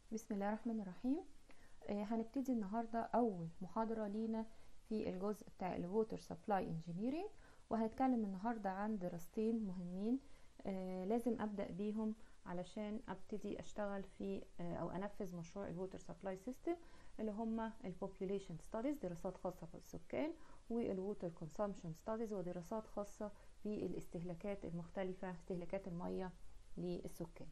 بسم الله الرحمن الرحيم آه هنبتدي النهاردة أول محاضرة لينا في الجزء بتاع الووتر سبلاي انجينيرينج وهنتكلم النهاردة عن دراستين مهمين آه لازم أبدأ بيهم علشان أبتدي أشتغل في آه أو أنفذ مشروع الووتر سبلاي سيستم اللي هما البوبوليشن ستاديز دراسات خاصة بالسكان والووتر كونسامشن ستاديز ودراسات خاصة بالاستهلاكات المختلفة استهلاكات المية للسكان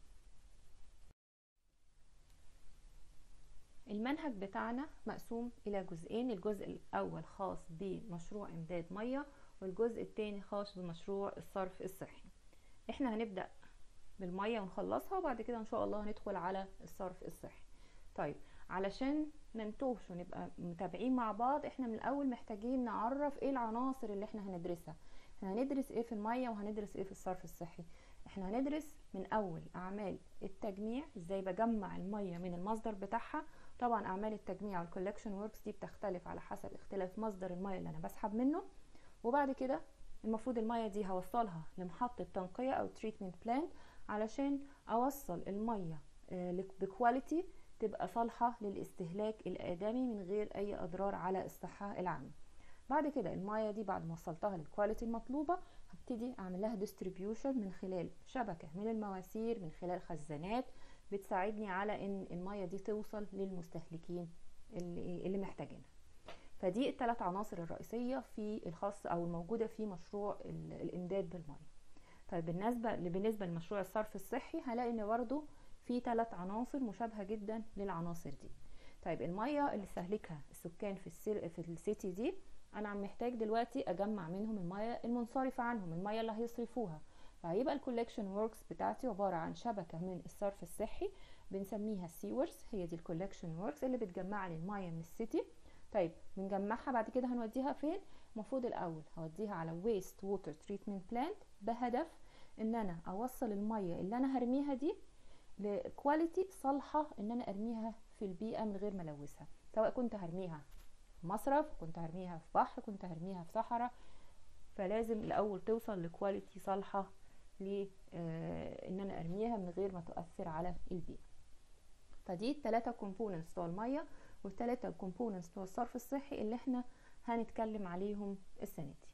المنهج بتاعنا مقسوم الى جزئين الجزء الاول خاص بمشروع امداد ميه والجزء الثاني خاص بمشروع الصرف الصحي احنا هنبدا بالميه ونخلصها وبعد كده ان شاء الله هندخل على الصرف الصحي طيب علشان منتوهش ونبقى متابعين مع بعض احنا من الاول محتاجين نعرف ايه العناصر اللي احنا هندرسها احنا هندرس ايه في الميه وهندرس ايه في الصرف الصحي احنا هندرس من اول اعمال التجميع ازاي بجمع الميه من المصدر بتاعها طبعا اعمال التجميع والكولكشن وركس دي بتختلف على حسب اختلاف مصدر الميه اللي انا بسحب منه وبعد كده المفروض الميه دي هوصلها لمحطه تنقيه او تريتمنت بلانت علشان اوصل الميه بكواليتي تبقى صالحه للاستهلاك الادمي من غير اي اضرار على الصحه العامه بعد كده الميه دي بعد ما وصلتها للكواليتي المطلوبه هبتدي اعمل لها ديستريبيوشن من خلال شبكه من المواسير من خلال خزانات بتساعدني على ان الميه دي توصل للمستهلكين اللي, اللي محتاجينها فدي الثلاث عناصر الرئيسيه في الخاص او الموجوده في مشروع الامداد بالميه طيب بالنسبه بالنسبه لمشروع الصرف الصحي هلاقي ان برضه في ثلاث عناصر مشابهه جدا للعناصر دي طيب الميه اللي استهلكها السكان في السير في السيتي دي انا محتاج دلوقتي اجمع منهم الميه المنصرفه عنهم الميه اللي هيصرفوها فهيبقى الكولكشن وركس بتاعتي عباره عن شبكه من الصرف الصحي بنسميها السيورز هي دي الكولكشن وركس اللي بتجمع لي الميه من السيتي طيب بنجمعها بعد كده هنوديها فين المفروض الاول هوديها على ويست ووتر تريتمنت بلانت بهدف ان انا اوصل الميه اللي انا هرميها دي لكواليتي صالحه ان انا ارميها في البيئه من غير ما الوثها سواء كنت هرميها في مصرف كنت هرميها في بحر كنت هرميها في صحراء فلازم الاول توصل لكواليتي صالحه ل ان انا ارميها من غير ما تؤثر على البيئه فدي الثلاثه كومبوننتس بتوع الميه والثلاثه كومبوننتس بتوع الصرف الصحي اللي احنا هنتكلم عليهم السنه دي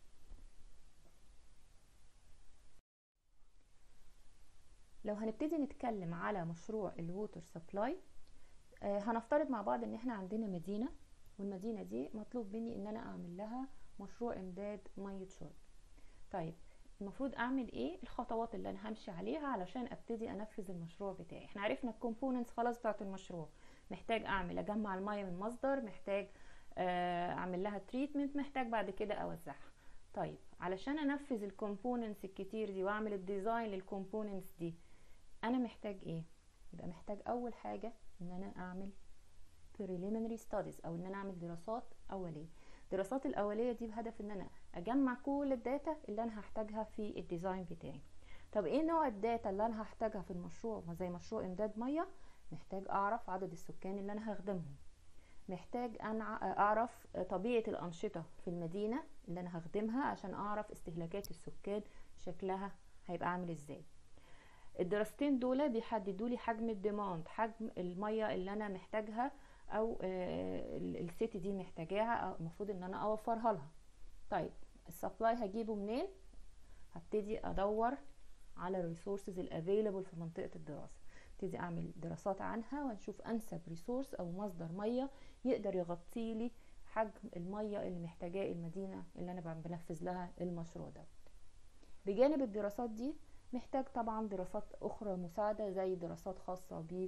لو هنبتدي نتكلم على مشروع الووتر سبلاي آه هنفترض مع بعض ان احنا عندنا مدينه والمدينه دي مطلوب مني ان انا اعمل لها مشروع امداد ميه شرب طيب المفروض اعمل ايه الخطوات اللي انا همشي عليها علشان ابتدي انفذ المشروع بتاعي احنا عرفنا الكومبوننتس خلاص بتاعت المشروع محتاج اعمل اجمع الميه من مصدر محتاج اعمل لها تريتمنت محتاج بعد كده اوزعها طيب علشان انفذ الكومبوننتس الكتير دي واعمل الديزاين للكومبوننتس دي انا محتاج ايه يبقى محتاج اول حاجه ان انا اعمل preliminary studies او ان انا اعمل دراسات اوليه الدراسات الاوليه دي بهدف ان انا اجمع كل الداتا اللي انا هحتاجها في الديزاين بتاعي طب ايه نوع الداتا اللي انا هحتاجها في المشروع زي مشروع امداد ميه محتاج اعرف عدد السكان اللي انا هخدمهم محتاج انا اعرف طبيعه الانشطه في المدينه اللي انا هخدمها عشان اعرف استهلاكات السكان شكلها هيبقى عامل ازاي الدراستين دول بيحددوا لي حجم الديماند حجم الميه اللي انا محتاجها او السيتي دي محتاجاها المفروض ان انا اوفرها لها طيب السبلاي هجيبه منين هبتدي ادور على الريسورسز الافيلبل في منطقه الدراسه ابتدي اعمل دراسات عنها ونشوف انسب ريسورس او مصدر ميه يقدر يغطي لي حجم الميه اللي محتاجاه المدينه اللي انا بنفذ لها المشروع ده بجانب الدراسات دي محتاج طبعا دراسات اخرى مساعده زي دراسات خاصه ب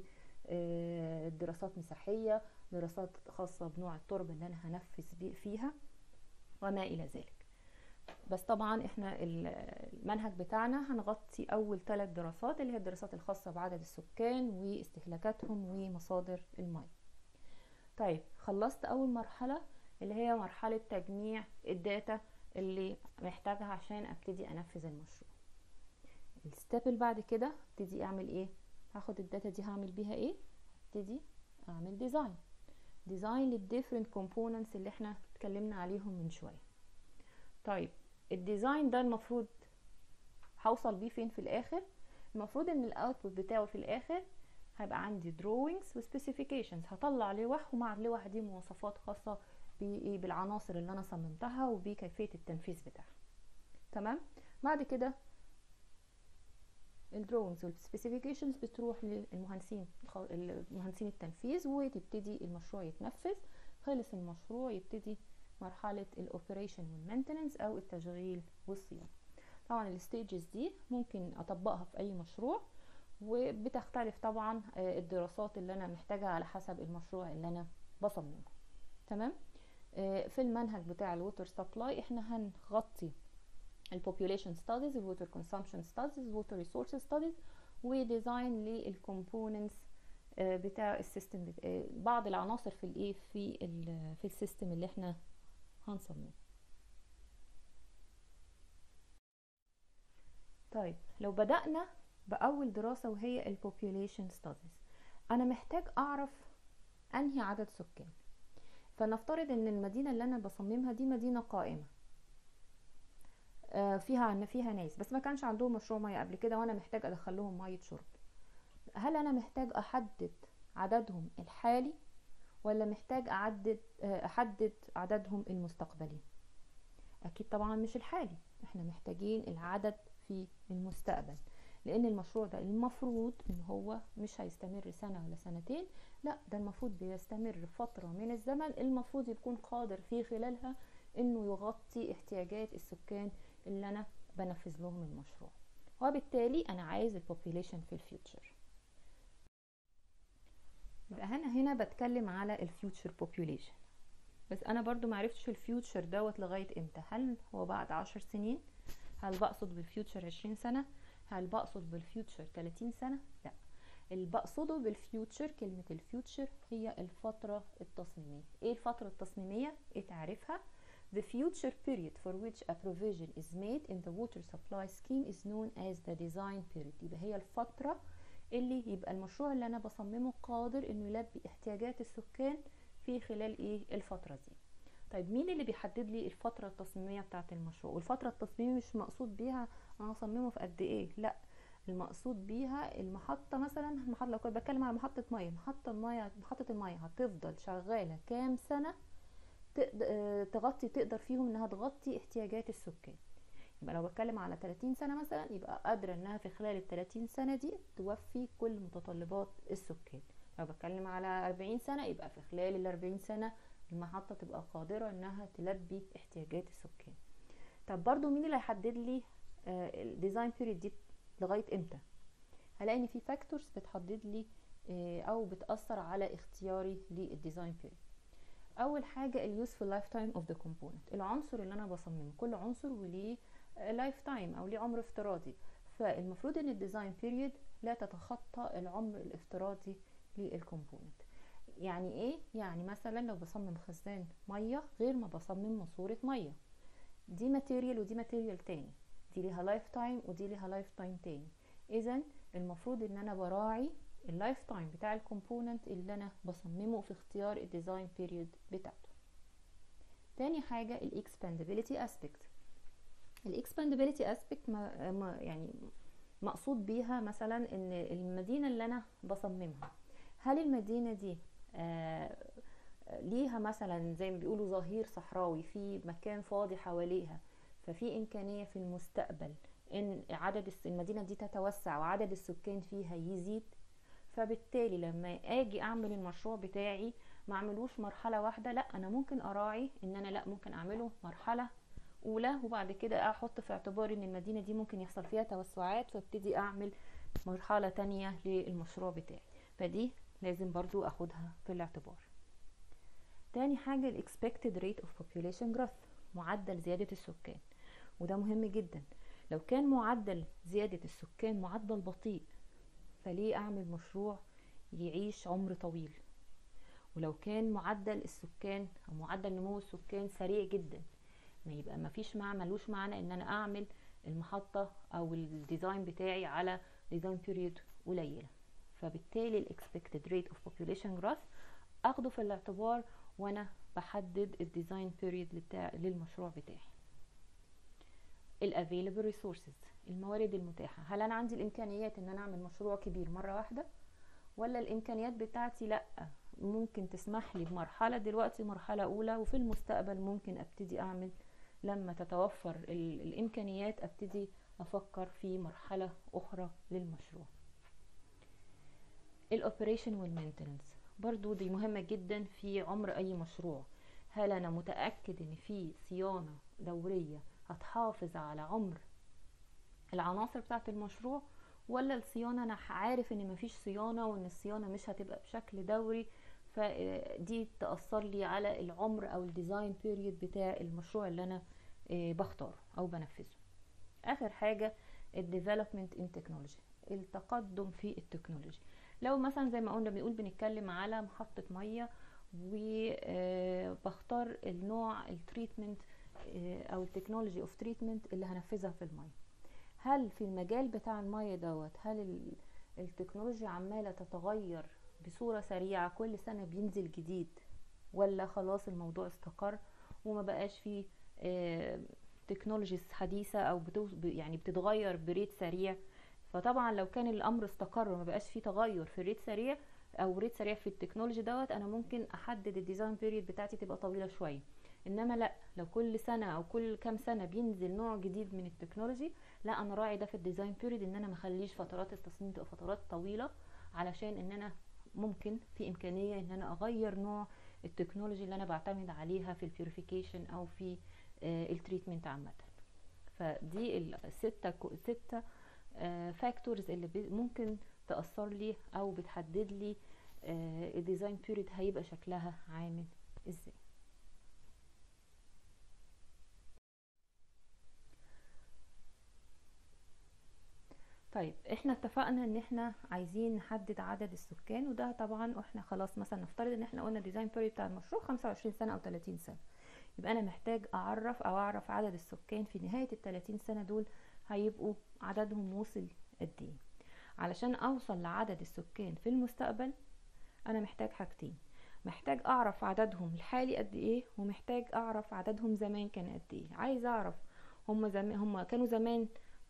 دراسات مساحيه دراسات خاصه بنوع التربه اللي انا هنفذ فيها وما الى ذلك بس طبعا احنا المنهج بتاعنا هنغطي اول ثلاث دراسات اللي هي الدراسات الخاصه بعدد السكان واستهلاكاتهم ومصادر الماء طيب خلصت اول مرحله اللي هي مرحله تجميع الداتا اللي محتاجها عشان ابتدي انفذ المشروع الستيب اللي بعد كده ابتدي اعمل ايه هاخد الداتا دي هعمل بيها ايه ابتدي اعمل ديزاين ديزاين للديفرنت كومبوننتس اللي احنا اتكلمنا عليهم من شويه طيب الديزاين ده المفروض هوصل بيه فين في الاخر المفروض ان الاوتبوت بتاعه في الاخر هيبقى عندي drawings و specifications هطلع لوح ومع اللوح دي مواصفات خاصة بالعناصر اللي انا صممتها وبكيفية التنفيذ بتاعها تمام بعد كده الدرونز والسبيسيفيكيشنز بتروح للمهندسين المهندسين التنفيذ وتبتدي المشروع يتنفذ خلص المشروع يبتدي مرحلة الاوبريشن والمينتننس او التشغيل والصيانة طبعا الستيجز دي ممكن اطبقها في اي مشروع وبتختلف طبعا الدراسات اللي انا محتاجها على حسب المشروع اللي انا بصممه تمام في المنهج بتاع الووتر سبلاي احنا هنغطي البوبوليشن ستاديز الووتر كونسامشن ستاديز الووتر ريسورس ستاديز وديزاين للكومبوننتس بتاع السيستم بتاع بعض العناصر في الايه في ال في السيستم اللي احنا هنصممه طيب لو بدأنا بأول دراسة وهي البوبوليشن ستاديز أنا محتاج أعرف أنهي عدد سكان فنفترض ان المدينة اللي انا بصممها دي مدينة قائمة فيها ان فيها ناس بس ما كانش عندهم مشروع مياه قبل كده وانا محتاج ادخل لهم مية شرب هل انا محتاج احدد عددهم الحالي ولا محتاج اعدد احدد عددهم المستقبلي اكيد طبعا مش الحالي احنا محتاجين العدد في المستقبل لان المشروع ده المفروض ان هو مش هيستمر سنة ولا سنتين لا ده المفروض بيستمر فترة من الزمن المفروض يكون قادر في خلالها انه يغطي احتياجات السكان اللي انا بنفذ لهم المشروع وبالتالي انا عايز البوبوليشن في الفيوتشر يبقى انا هنا بتكلم على الفيوتشر بوبوليشن بس انا برضو معرفتش الفيوتشر دوت لغاية امتى هل هو بعد عشر سنين هل بقصد بالفيوتشر عشرين سنة هل بقصد بالفيوتشر 30 سنة لا اللي بقصده بالفيوتشر كلمة الفيوتشر هي الفترة التصميمية ايه الفترة التصميمية ايه تعريفها The future period for which a provision is made in the water supply scheme is known as the design period يبقى هي الفترة اللي يبقى المشروع اللي انا بصممه قادر انه يلبي احتياجات السكان في خلال ايه الفترة دي طيب مين اللي بيحدد لي الفترة التصميمية بتاعة المشروع والفترة التصميمية مش مقصود بيها انا هصممه في قد ايه لا المقصود بيها المحطة مثلا المحطة لو كنت بتكلم على محطة مية محطة المية محطة المية هتفضل شغالة كام سنة تغطي تقدر فيهم انها تغطي احتياجات السكان يبقى لو بتكلم على 30 سنة مثلا يبقى قادرة انها في خلال ال 30 سنة دي توفي كل متطلبات السكان لو بتكلم على 40 سنة يبقى في خلال ال 40 سنة المحطة تبقى قادرة انها تلبي احتياجات السكان طب برضو مين اللي هيحدد لي الديزاين بيريد دي لغاية امتى هلاقي ان في فاكتورز بتحدد لي او بتأثر على اختياري للديزاين بيريد اول حاجة اليوسفul لايف تايم اوف ذا كومبوننت العنصر اللي انا بصممه كل عنصر وليه لايف تايم او ليه عمر افتراضي فالمفروض ان الديزاين بيريد لا تتخطى العمر الافتراضي للكومبوننت يعني ايه يعني مثلا لو بصمم خزان ميه غير ما بصمم ماسوره ميه دي ماتيريال ودي ماتيريال تاني دي ليها لايف تايم ودي ليها لايف تايم تاني اذا المفروض ان انا براعي اللايف تايم بتاع الكومبوننت اللي انا بصممه في اختيار الديزاين بيريود بتاعته تاني حاجه الاكسباندابيلتي اسبيكت الاكسباندابيلتي اسبيكت ما يعني مقصود بيها مثلا ان المدينه اللي انا بصممها هل المدينه دي آه ليها مثلا زي ما بيقولوا ظهير صحراوي في مكان فاضي حواليها ففي امكانيه في المستقبل ان عدد المدينه دي تتوسع وعدد السكان فيها يزيد فبالتالي لما اجي اعمل المشروع بتاعي ما اعملوش مرحله واحده لا انا ممكن اراعي ان انا لا ممكن اعمله مرحله اولى وبعد كده احط في اعتباري ان المدينه دي ممكن يحصل فيها توسعات فابتدي اعمل مرحله تانية للمشروع بتاعي فدي لازم برضو اخدها في الاعتبار تاني حاجة ال expected rate of population growth معدل زيادة السكان وده مهم جدا لو كان معدل زيادة السكان معدل بطيء فليه اعمل مشروع يعيش عمر طويل ولو كان معدل السكان او معدل نمو السكان سريع جدا ما يبقى ما فيش معنى ملوش معنى ان انا اعمل المحطة او الديزاين بتاعي على ديزاين بيريود قليلة فبالتالي ال expected rate of population growth اخده في الاعتبار وانا بحدد الديزاين بيريود بتاع للمشروع بتاعي الافيلبل ريسورسز الموارد المتاحه هل انا عندي الامكانيات ان انا اعمل مشروع كبير مره واحده ولا الامكانيات بتاعتي لا ممكن تسمح لي بمرحله دلوقتي مرحله اولى وفي المستقبل ممكن ابتدي اعمل لما تتوفر الامكانيات ابتدي افكر في مرحله اخرى للمشروع الاوبريشن والمينتننس برضو دي مهمه جدا في عمر اي مشروع هل انا متاكد ان في صيانه دوريه هتحافظ على عمر العناصر بتاعه المشروع ولا الصيانه انا عارف ان مفيش صيانه وان الصيانه مش هتبقى بشكل دوري فدي تاثر لي على العمر او الديزاين بيريود بتاع المشروع اللي انا بختاره او بنفذه اخر حاجه الديفلوبمنت ان تكنولوجي التقدم في التكنولوجي لو مثلا زي ما قلنا بنقول بنتكلم على محطه ميه وبختار النوع التريتمنت او التكنولوجي اوف تريتمنت اللي هنفذها في الميه هل في المجال بتاع الميه دوت هل التكنولوجيا عماله تتغير بصوره سريعه كل سنه بينزل جديد ولا خلاص الموضوع استقر وما بقاش فيه تكنولوجيز حديثه او بتو يعني بتتغير بريت سريع فطبعا لو كان الامر استقر وما بقاش فيه تغير في ريت سريع او ريت سريع في التكنولوجي دوت انا ممكن احدد الديزاين بيريد بتاعتي تبقى طويله شويه انما لا لو كل سنه او كل كام سنه بينزل نوع جديد من التكنولوجي لا انا راعي ده في الديزاين بيريد ان انا ما اخليش فترات التصميم تبقى فترات طويله علشان ان انا ممكن في امكانيه ان انا اغير نوع التكنولوجي اللي انا بعتمد عليها في البيوريفيكيشن او في التريتمنت عامه فدي الستة ستة فاكتورز اللي ممكن تأثر لي او بتحدد لي الديزاين بيريد هيبقى شكلها عامل ازاي طيب احنا اتفقنا ان احنا عايزين نحدد عدد السكان وده طبعا احنا خلاص مثلا نفترض ان احنا قلنا ديزاين بيريد بتاع المشروع 25 سنه او 30 سنه يبقى انا محتاج اعرف او اعرف عدد السكان في نهايه ال 30 سنه دول هيبقوا عددهم وصل قد ايه علشان اوصل لعدد السكان في المستقبل انا محتاج حاجتين محتاج اعرف عددهم الحالي قد ايه ومحتاج اعرف عددهم زمان كان قد ايه عايز اعرف هم زمان هم كانوا زمان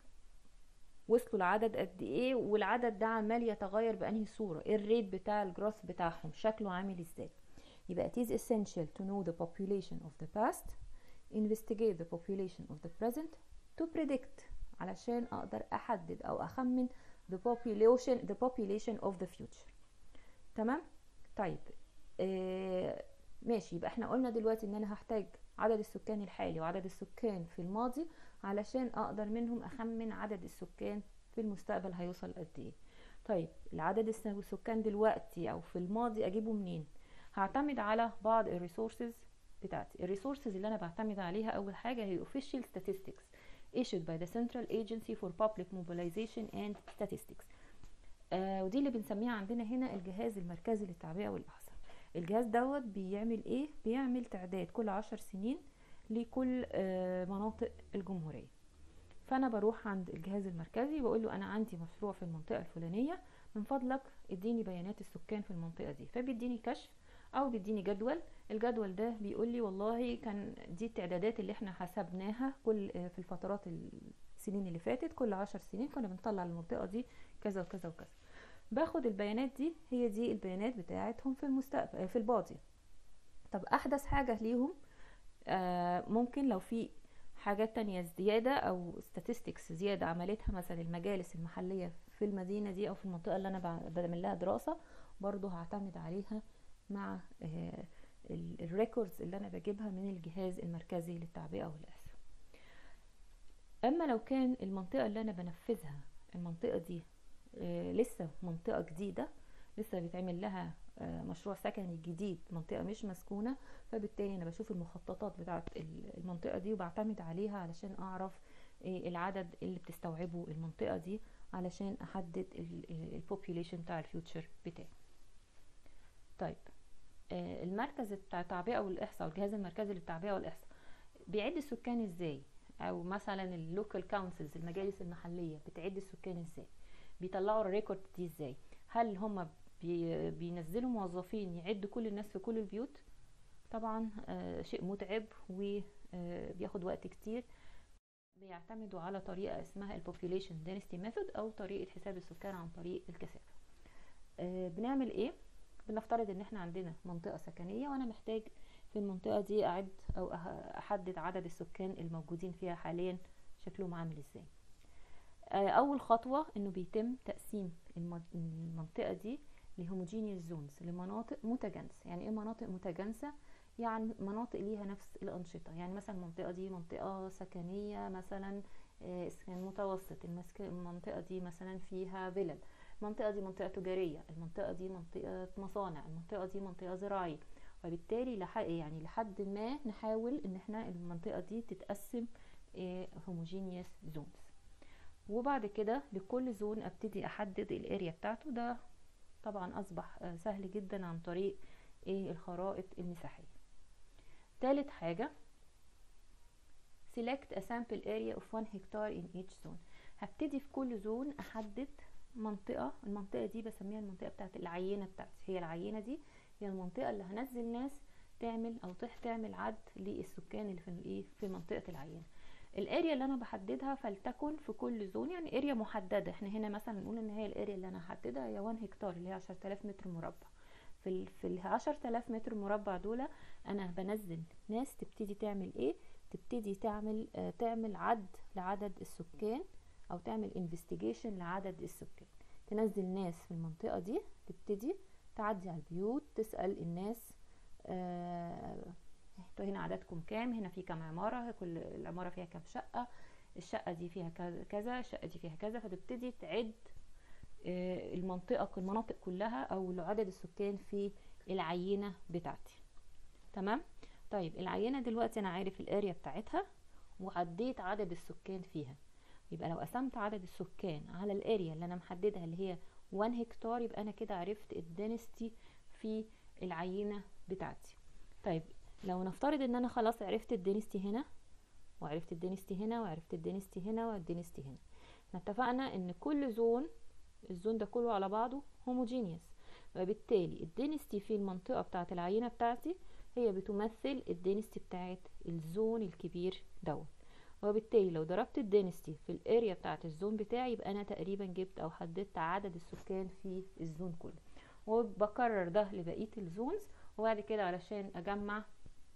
وصلوا لعدد قد ايه والعدد ده عمال يتغير بانهي صوره ايه الريت بتاع الجروث بتاعهم شكله عامل ازاي يبقى it is essential to know the population of the past investigate the population of the present to predict علشان اقدر احدد او اخمن the population the population of the future تمام طيب آه ماشي يبقى احنا قلنا دلوقتي ان انا هحتاج عدد السكان الحالي وعدد السكان في الماضي علشان اقدر منهم اخمن عدد السكان في المستقبل هيوصل قد ايه طيب العدد السكان دلوقتي او في الماضي اجيبه منين هعتمد على بعض الريسورسز بتاعتي الريسورسز اللي انا بعتمد عليها اول حاجه هي official statistics issued by the Central Agency for Public Mobilization and Statistics آه ودي اللي بنسميها عندنا هنا الجهاز المركزي للتعبئة والإحصاء الجهاز دوت بيعمل ايه بيعمل تعداد كل عشر سنين لكل آه مناطق الجمهورية فأنا بروح عند الجهاز المركزي بقول له أنا عندي مشروع في المنطقة الفلانية من فضلك اديني بيانات السكان في المنطقة دي فبيديني كشف او بيديني جدول الجدول ده بيقول لي والله كان دي التعدادات اللي احنا حسبناها كل في الفترات السنين اللي فاتت كل عشر سنين كنا بنطلع المنطقة دي كذا وكذا وكذا باخد البيانات دي هي دي البيانات بتاعتهم في المستقبل في الماضي طب احدث حاجة ليهم آه ممكن لو في حاجات تانية زيادة او statistics زيادة عملتها مثلا المجالس المحلية في المدينة دي او في المنطقة اللي انا بعمل لها دراسة برضو هعتمد عليها مع الريكوردز اللي انا بجيبها من الجهاز المركزي للتعبئة والإحصاء اما لو كان المنطقة اللي انا بنفذها المنطقة دي لسه منطقة جديدة لسه بيتعمل لها مشروع سكني جديد منطقة مش مسكونة فبالتالي انا بشوف المخططات بتاعت المنطقة دي وبعتمد عليها علشان اعرف العدد اللي بتستوعبه المنطقة دي علشان احدد البوبيوليشن بتاع الفيوتشر بتاعي طيب المركز بتاع التعبئة والإحصاء والجهاز المركزي للتعبئة والإحصاء بيعد السكان ازاي او مثلا اللوكال كونسلز المجالس المحلية بتعد السكان ازاي بيطلعوا الريكورد دي ازاي هل هم بي بينزلوا موظفين يعدوا كل الناس في كل البيوت طبعا آه شيء متعب وبياخد وقت كتير بيعتمدوا على طريقة اسمها البوبوليشن density ميثود او طريقة حساب السكان عن طريق الكثافة آه بنعمل ايه بنفترض ان احنا عندنا منطقة سكنية وانا محتاج في المنطقة دي اعد او احدد عدد السكان الموجودين فيها حاليا شكلهم عامل ازاي آه اول خطوة انه بيتم تقسيم المنطقة دي لهوموجينيوس زونز لمناطق متجانسة يعني ايه مناطق متجانسة يعني مناطق ليها نفس الأنشطة يعني مثلا المنطقة دي منطقة سكنية مثلا اسكان متوسط المنطقة دي مثلا فيها فيلل المنطقة دي منطقة تجارية المنطقة دي منطقة مصانع المنطقة دي منطقة زراعية وبالتالي لحق يعني لحد ما نحاول ان احنا المنطقة دي تتقسم هوموجينيوس زونز وبعد كده لكل زون ابتدي احدد الاريا بتاعته ده طبعا اصبح سهل جدا عن طريق ايه الخرائط المساحية تالت حاجة select a sample area of 1 hectare in each zone هبتدي في كل زون احدد منطقة المنطقة دي بسميها المنطقة بتاعت العينة بتاعتي هي العينة دي هي المنطقة اللي هنزل ناس تعمل او تح تعمل عد للسكان اللي في الايه في منطقة العينة الاريا اللي انا بحددها فلتكن في كل زون يعني اريا محددة احنا هنا مثلا نقول ان هي الاريا اللي انا هحددها هي 1 هكتار اللي هي 10000 متر مربع في ال في ال 10000 متر مربع دول انا بنزل ناس تبتدي تعمل ايه تبتدي تعمل آه تعمل عد لعدد السكان او تعمل انفستيجيشن لعدد السكان تنزل ناس في المنطقه دي تبتدي تعدي على البيوت تسال الناس آه هنا عددكم كام هنا في كام عماره كل العماره فيها كام شقه الشقه دي فيها كذا الشقه دي فيها كذا فتبتدي تعد آه المنطقه المناطق كلها او عدد السكان في العينه بتاعتي تمام طيب العينه دلوقتي انا عارف الاريا بتاعتها وعديت عدد السكان فيها يبقى لو قسمت عدد السكان على الاريا اللي انا محددها اللي هي 1 هكتار يبقى انا كده عرفت الدنستي في العينه بتاعتي طيب لو نفترض ان انا خلاص عرفت الدنستي هنا وعرفت الدنستي هنا وعرفت الدنستي هنا والدنستي هنا احنا اتفقنا ان كل زون الزون ده كله على بعضه هوموجينيوس وبالتالي الدنستي في المنطقه بتاعه العينه بتاعتي هي بتمثل الدنستي بتاعت الزون الكبير دوت وبالتالي لو ضربت الدنستي في الاريا بتاعت الزون بتاعي يبقى انا تقريبا جبت او حددت عدد السكان في الزون كله وبكرر ده لبقيه الزونز وبعد كده علشان اجمع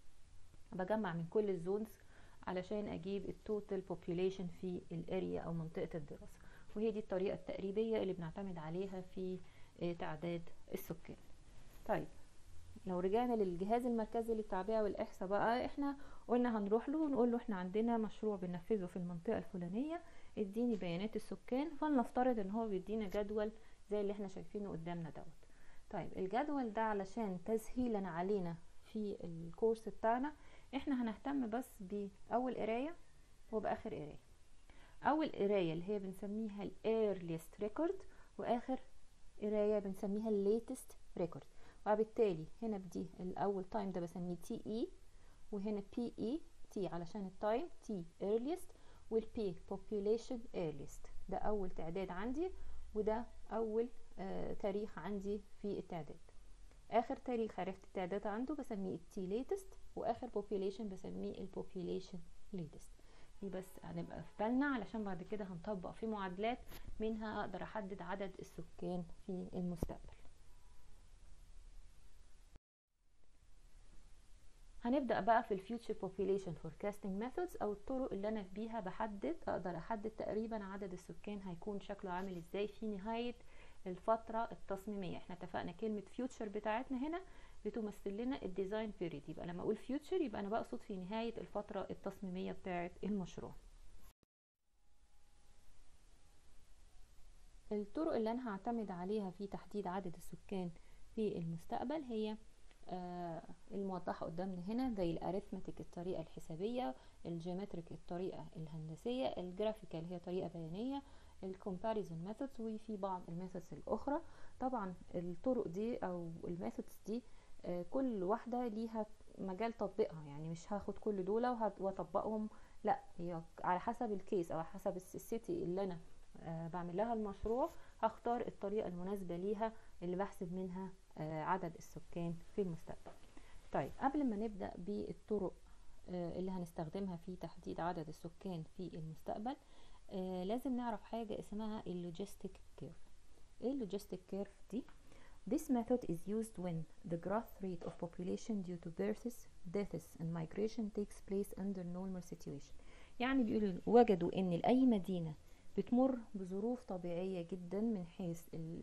بجمع من كل الزونز علشان اجيب التوتال بوبوليشن في الاريا او منطقه الدراسه وهي دي الطريقه التقريبيه اللي بنعتمد عليها في تعداد السكان طيب لو رجعنا للجهاز المركزي للتعبئه والاحصاء بقى احنا قلنا هنروح له ونقول له احنا عندنا مشروع بننفذه في المنطقه الفلانيه اديني بيانات السكان فلنفترض ان هو بيدينا جدول زي اللي احنا شايفينه قدامنا دوت طيب الجدول ده علشان تسهيلا علينا في الكورس بتاعنا احنا هنهتم بس باول قرايه وباخر قرايه اول قرايه اللي هي بنسميها الايرليست ريكورد واخر قرايه بنسميها الليتست ريكورد وبالتالي هنا بدي الاول تايم ده بسميه تي اي وهنا بي اي تي علشان التايم تي earliest والبي population earliest ده اول تعداد عندي وده اول آه تاريخ عندي في التعداد اخر تاريخ عرفت التعداد عنده بسميه التي latest واخر population بسميه البوبيوليشن latest دي بس هنبقى في بالنا علشان بعد كده هنطبق في معادلات منها اقدر احدد عدد السكان في المستقبل هنبدأ بقى في الفيوتشر population forecasting methods او الطرق اللي انا بيها بحدد اقدر احدد تقريبا عدد السكان هيكون شكله عامل ازاي في نهاية الفترة التصميمية احنا اتفقنا كلمة فيوتشر بتاعتنا هنا بتمثل لنا الديزاين بيريد يبقى لما اقول فيوتشر يبقى انا بقصد في نهاية الفترة التصميمية بتاعت المشروع الطرق اللي انا هعتمد عليها في تحديد عدد السكان في المستقبل هي آه الموضحة قدامنا هنا زي الاريثمتيك الطريقة الحسابية الجيومتريك الطريقة الهندسية الجرافيكال هي طريقة بيانية الكومباريزون ميثودز وفي بعض الميثودز الاخرى طبعا الطرق دي او الميثودز دي آه كل واحدة ليها مجال تطبيقها يعني مش هاخد كل دول واطبقهم لا هي على حسب الكيس او على حسب السيتي اللي انا آه بعمل لها المشروع هختار الطريقة المناسبة ليها اللي بحسب منها آه عدد السكان في المستقبل طيب قبل ما نبدأ بالطرق آه اللي هنستخدمها في تحديد عدد السكان في المستقبل لازم نعرف حاجة اسمها اللوجيستيك كيرف ايه اللوجيستيك كيرف دي This method is used when the growth rate of population due to births, deaths and migration takes place under normal situation. يعني بيقولوا وجدوا ان اي مدينة بتمر بظروف طبيعية جدا من حيث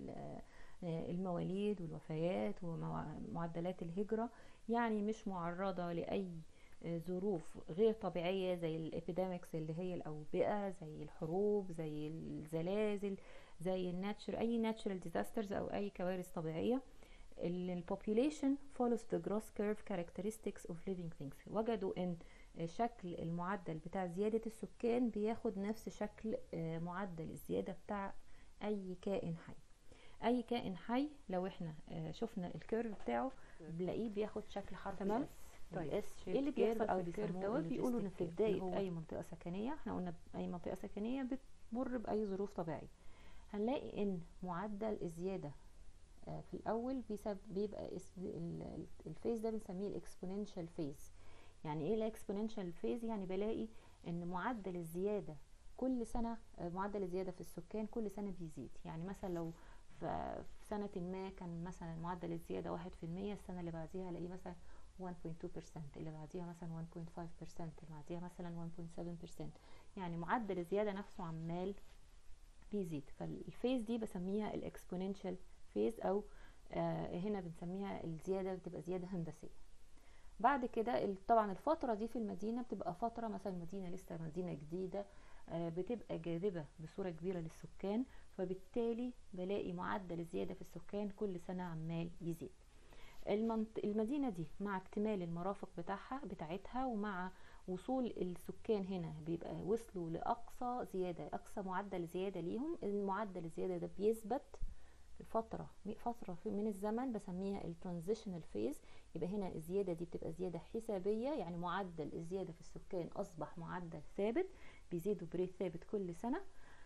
المواليد والوفيات ومعدلات الهجرة يعني مش معرضة لأي ظروف غير طبيعية زي الابيديميكس اللي هي الأوبئة زي الحروب زي الزلازل زي الناتشر أي ناتشرال ديزاسترز أو أي كوارث طبيعية البوبوليشن follows the growth curve characteristics of living things وجدوا ان شكل المعدل بتاع زيادة السكان بياخد نفس شكل معدل الزيادة بتاع أي كائن حي أي كائن حي لو احنا شفنا الكيرف بتاعه بنلاقيه بياخد شكل حرف تمام. طيب الاس ايه اللي بيحصل او في الكيرف بيسموه دوت بيقولوا ان في logistic curve، بدايه اللي هو اي منطقه سكنيه احنا قلنا اي منطقه سكنيه بتمر باي ظروف طبيعيه هنلاقي ان معدل الزياده آه، في الاول بيسب بيبقى اسم ال- ال- الفيز ده بنسميه الاكسبوننشال فيز يعني ايه الاكسبوننشال فيز يعني بلاقي ان معدل الزياده كل سنه آه، معدل الزياده في السكان كل سنه بيزيد يعني مثلا لو ف- في سنة ما كان مثلا معدل الزيادة واحد في المية السنة اللي بعديها الاقيه مثلا 1.2% اللي بعديها مثلا 1.5% اللي بعديها مثلا 1.7% يعني معدل الزيادة نفسه عمال بيزيد فالفيز دي بسميها الاكسبوننشال فيز او آه هنا بنسميها الزيادة بتبقى زيادة هندسية بعد كده ال- طبعا الفترة دي في المدينة بتبقى فترة مثلا مدينة لسه مدينة جديدة آه، بتبقى جاذبة بصورة كبيرة للسكان فبالتالي بلاقي معدل الزيادة في السكان كل سنة عمال يزيد المنط... المدينة دي مع اكتمال المرافق بتاعها بتاعتها ومع وصول السكان هنا بيبقى وصلوا لأقصى زيادة أقصى معدل زيادة ليهم المعدل الزيادة ده بيثبت في فترة فترة في- من الزمن بسميها الترانزيشنال فيز يبقى هنا الزيادة دي بتبقى زيادة حسابية يعني معدل الزيادة في السكان أصبح معدل ثابت بيزيدوا بريت ثابت كل سنة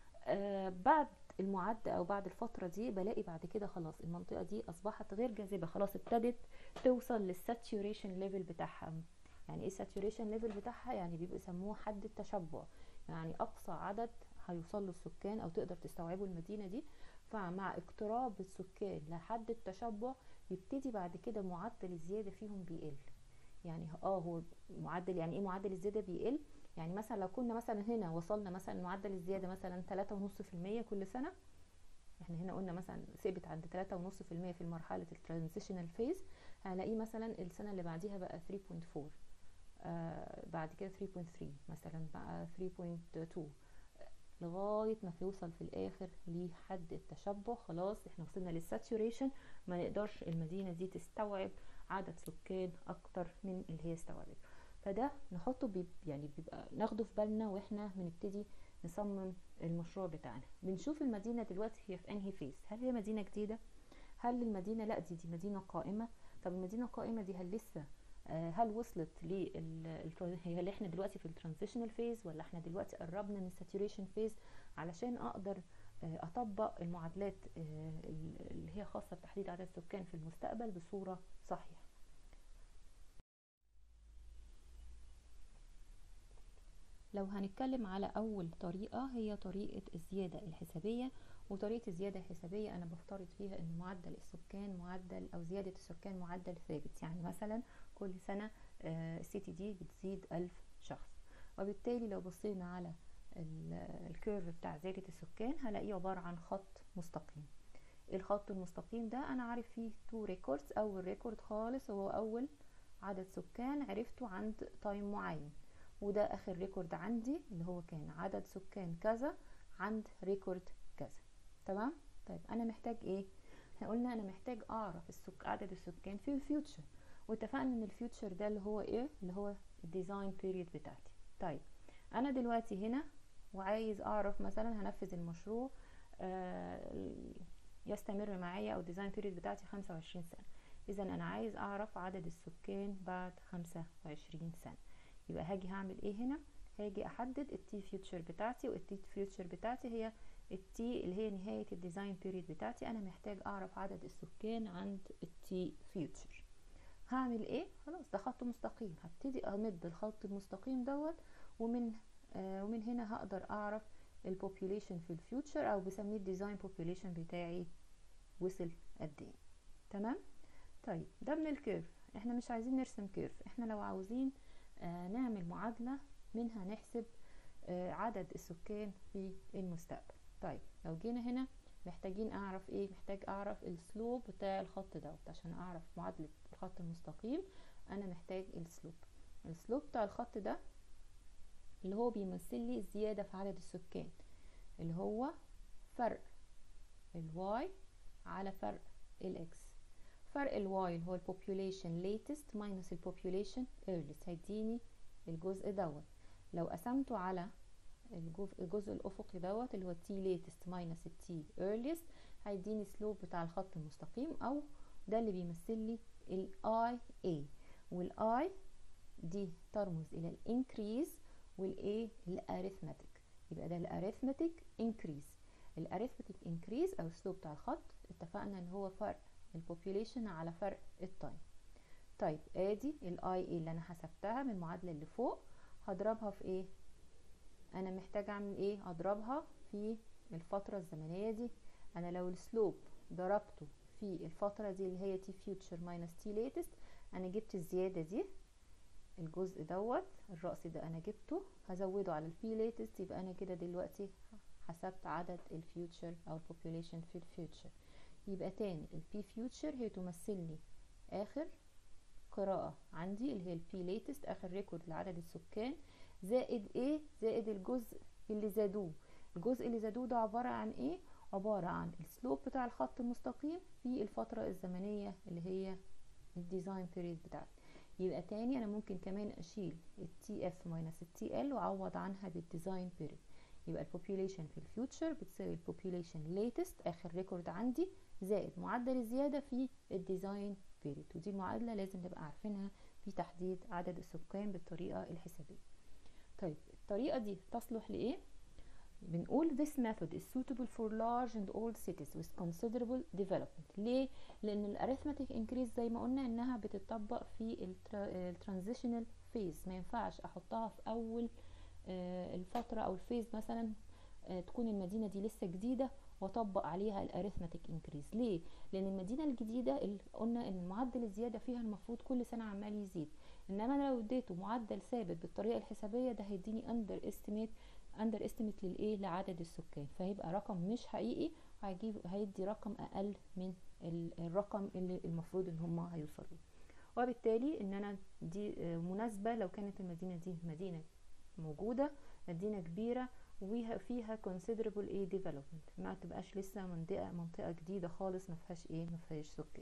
آه بعد المعدل او بعد الفتره دي بلاقي بعد كده خلاص المنطقه دي اصبحت غير جاذبه خلاص ابتدت توصل للساتوريشن ليفل بتاعها يعني ايه الساتوريشن ليفل بتاعها يعني بيبقوا يسموه حد التشبع يعني اقصى عدد هيوصل له السكان او تقدر تستوعبه المدينه دي فمع اقتراب السكان لحد التشبع يبتدي بعد كده معدل الزياده فيهم بيقل يعني اه هو معدل يعني ايه معدل الزياده بيقل يعني مثلا لو كنا مثلا هنا وصلنا مثلا معدل الزيادة مثلا تلاتة ونص في المية كل سنة احنا هنا قلنا مثلا ثابت عند تلاتة ونص في المية في مرحلة الترانزيشنال فيز هنلاقيه مثلا السنة اللي بعديها بقى 3.4 آه بعد كده 3.3 مثلا بقى 3.2 لغاية ما توصل في الآخر لحد التشبع خلاص احنا وصلنا للساتوريشن ما نقدرش المدينة دي تستوعب عدد سكان أكتر من اللي هي استوعبته فده نحطه بي يعني بيبقى ناخده في بالنا واحنا بنبتدي نصمم المشروع بتاعنا بنشوف المدينه دلوقتي هي في انهي فيز هل هي مدينه جديده هل المدينه لا دي دي مدينه قائمه طب المدينه القائمه دي هل لسه آه، هل وصلت لل الترا- هي هل احنا دلوقتي في الترانزيشنال فيز ولا احنا دلوقتي قربنا من الساتوريشن فيز علشان اقدر آه، اطبق المعادلات آه، اللي هي خاصه بتحديد عدد السكان في المستقبل بصوره صحيحه لو هنتكلم على أول طريقة هي طريقة الزيادة الحسابية وطريقة الزيادة الحسابية أنا بفترض فيها أن معدل السكان معدل أو زيادة السكان معدل ثابت يعني مثلا كل سنة آه، السيتي دي بتزيد ألف شخص وبالتالي لو بصينا على ال- الكيرف بتاع زيادة السكان هلاقيه عبارة عن خط مستقيم الخط المستقيم ده أنا عارف فيه تو ريكوردز أول ريكورد خالص هو أول عدد سكان عرفته عند تايم معين وده اخر ريكورد عندي اللي هو كان عدد سكان كذا عند ريكورد كذا تمام طيب انا محتاج ايه احنا قلنا انا محتاج اعرف السك... عدد السكان في الفيوتشر واتفقنا ان الفيوتشر ده اللي هو ايه اللي هو الديزاين بيريد بتاعتي طيب انا دلوقتي هنا وعايز اعرف مثلا هنفذ المشروع آه يستمر معايا او الديزاين بيريد بتاعتي 25 سنه اذا انا عايز اعرف عدد السكان بعد 25 سنه يبقى هاجي هعمل ايه هنا هاجي احدد التي فيوتشر بتاعتي والتي فيوتشر بتاعتي هي التي اللي هي نهاية الديزاين بيريد بتاعتي انا محتاج اعرف عدد السكان عند التي فيوتشر هعمل ايه خلاص ده خط مستقيم هبتدي امد الخط المستقيم دوت ومن آه ومن هنا هقدر اعرف البوبوليشن في الفيوتشر او بسميه الديزاين بوبوليشن بتاعي وصل قد ايه تمام طيب ده من الكيرف احنا مش عايزين نرسم كيرف احنا لو عاوزين آه نعمل معادلة منها نحسب آه عدد السكان في المستقبل طيب لو جينا هنا محتاجين اعرف ايه محتاج اعرف السلوب بتاع الخط دوت عشان اعرف معادلة الخط المستقيم انا محتاج السلوب السلوب بتاع الخط ده اللي هو بيمثل لي الزيادة في عدد السكان اللي هو فرق الواي على فرق الاكس فرق الواي اللي هو البوبوليشن latest minus البوبوليشن earliest هيديني الجزء دوت لو قسمته على الجزء الافقي دوت اللي هو t latest minus t earliest هيديني سلوب بتاع الخط المستقيم او ده اللي بيمثل لي ال IA وال I دي ترمز الى الانكريز والايه الاريثماتيك يبقى ده الاريثماتيك انكريز الاريثماتيك انكريز او السلوب بتاع الخط اتفقنا ان هو فرق البوبوليشن على فرق التايم طيب ادي الاي اي اللي انا حسبتها من المعادله اللي فوق هضربها في ايه انا محتاجه اعمل ايه اضربها في الفتره الزمنيه دي انا لو السلوب ضربته في الفتره دي اللي هي تي فيوتشر ماينس تي ليتست انا جبت الزياده دي الجزء دوت الرأس ده انا جبته هزوده على البي ليتست يبقى انا كده دلوقتي حسبت عدد الفيوتشر او البوبوليشن في الفيوتشر يبقى تاني البي فيوتشر هي تمثل لي اخر قراءة عندي اللي هي البي ليتست اخر ريكورد لعدد السكان زائد ايه زائد الجزء اللي زادوه الجزء اللي زادوه ده عبارة عن ايه عبارة عن السلوب بتاع الخط المستقيم في الفترة الزمنية اللي هي الديزاين بيريد بتاعتي يبقى تاني انا ممكن كمان اشيل التي اف ماينس التي ال واعوض عنها بالديزاين بيريد يبقى البوبوليشن في الفيوتشر بتساوي البوبوليشن ليتست اخر ريكورد عندي زائد معدل الزيادة في الديزاين بيريد ودي المعادلة لازم نبقى عارفينها في تحديد عدد السكان بالطريقة الحسابية طيب الطريقة دي تصلح لإيه؟ بنقول this method is suitable for large and old cities with considerable development ليه؟ لأن الاريثماتيك increase زي ما قلنا إنها بتطبق في الترانزيشنال فيز ما ينفعش أحطها في أول الفترة أو الفيز مثلا تكون المدينة دي لسه جديدة واطبق عليها الاريثماتيك انكريز ليه لان المدينه الجديده اللي قلنا ان معدل الزياده فيها المفروض كل سنه عمال يزيد انما انا لو اديته معدل ثابت بالطريقه الحسابيه ده هيديني اندر استيميت اندر استيميت للايه لعدد السكان فهيبقى رقم مش حقيقي هيجيب هيدي رقم اقل من الرقم اللي المفروض ان هم هيوصلوا وبالتالي ان انا دي مناسبه لو كانت المدينه دي مدينه موجوده مدينه كبيره وفيها considerable ايه development ما تبقاش لسه منطقة منطقة جديدة خالص ما فيهاش ايه ما فيهاش سكان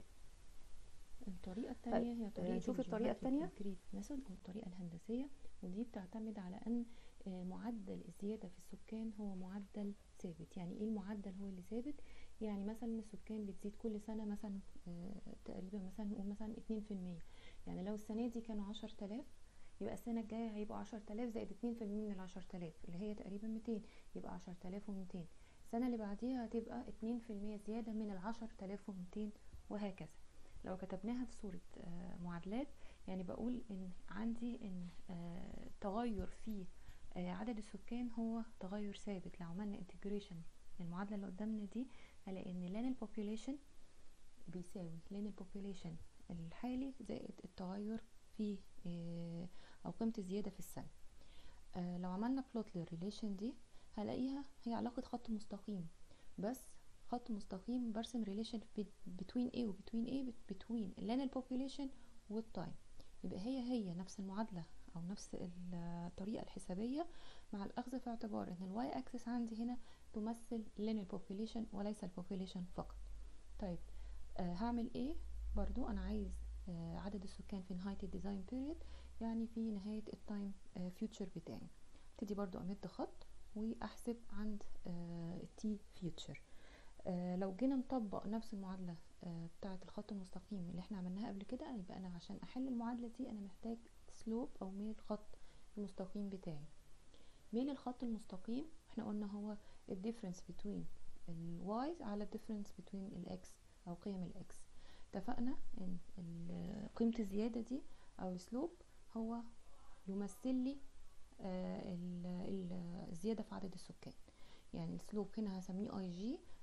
الطريقة التانية طيب، هي طريقة نشوف الطريقة التانية. ميثود أو الطريقة الهندسية ودي بتعتمد على أن آه، معدل الزيادة في السكان هو معدل ثابت يعني ايه المعدل هو اللي ثابت يعني مثلا السكان بتزيد كل سنة مثلا آه، تقريبا مثلا نقول مثلا اتنين في المية يعني لو السنة دي كانوا عشر تلاف يبقى السنة الجاية هيبقوا عشر تلاف زائد اتنين في المية من العشر تلاف اللي هي تقريبا ميتين يبقى عشر تلاف وميتين السنة اللي بعديها هتبقى اتنين في المية زيادة من العشر تلاف وميتين وهكذا لو كتبناها في صورة آه، معادلات يعني بقول ان عندي ان آه، تغير في آه، عدد السكان هو تغير ثابت لو عملنا انتجريشن المعادلة اللي قدامنا دي هلاقي ان لان البوبوليشن بيساوي لان البوبوليشن الحالي زائد التغير في آه، او قيمة الزيادة في السنة آه، لو عملنا بلوت للريليشن دي هلاقيها هي علاقة خط مستقيم بس خط مستقيم برسم ريليشن between A و between A between land population والتايم يبقى هي هي نفس المعادلة أو نفس الطريقة الحسابية مع الأخذ في اعتبار إن الواي أكسس عندي هنا تمثل land population وليس البوبوليشن فقط طيب آه هعمل إيه برضو أنا عايز آه عدد السكان في نهاية الديزاين بيريد يعني في نهاية التايم فيوتشر بتاعي ابتدي برضو أمد خط وأحسب عند التي فيوتشر آه لو جينا نطبق نفس المعادلة آه بتاعة الخط المستقيم اللي احنا عملناها قبل كده يبقى انا عشان احل المعادلة دي انا محتاج سلوب او ميل الخط المستقيم بتاعي ميل الخط المستقيم احنا قلنا هو الديفرنس بين الواي على الديفرنس بين الاكس او قيم الاكس اتفقنا ان ال- قيمة الزيادة دي او السلوب هو يمثل لي آه ال- ال- الزيادة في عدد السكان يعني السلوب هنا هسميه اي جي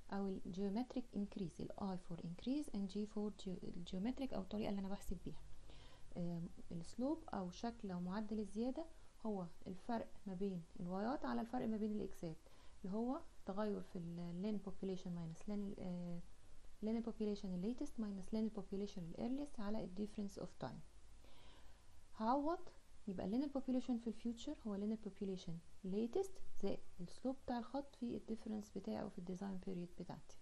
او الجيومتريك انكريز الاي فور انكريز اند جي فور الجيومتريك او الطريقه اللي انا بحسب بيها السلوب او شكل او معدل الزياده هو الفرق ما بين الوايات على الفرق ما بين الاكسات اللي هو تغير في اللين population minus لين لين population الليتست minus لين population الايرليست على الديفرنس اوف تايم هعوض يبقى لين population في الفيوتشر هو لين population latest زائد السلوب بتاع الخط في الديفرنس بتاعه في الديزاين بيريود بتاعتي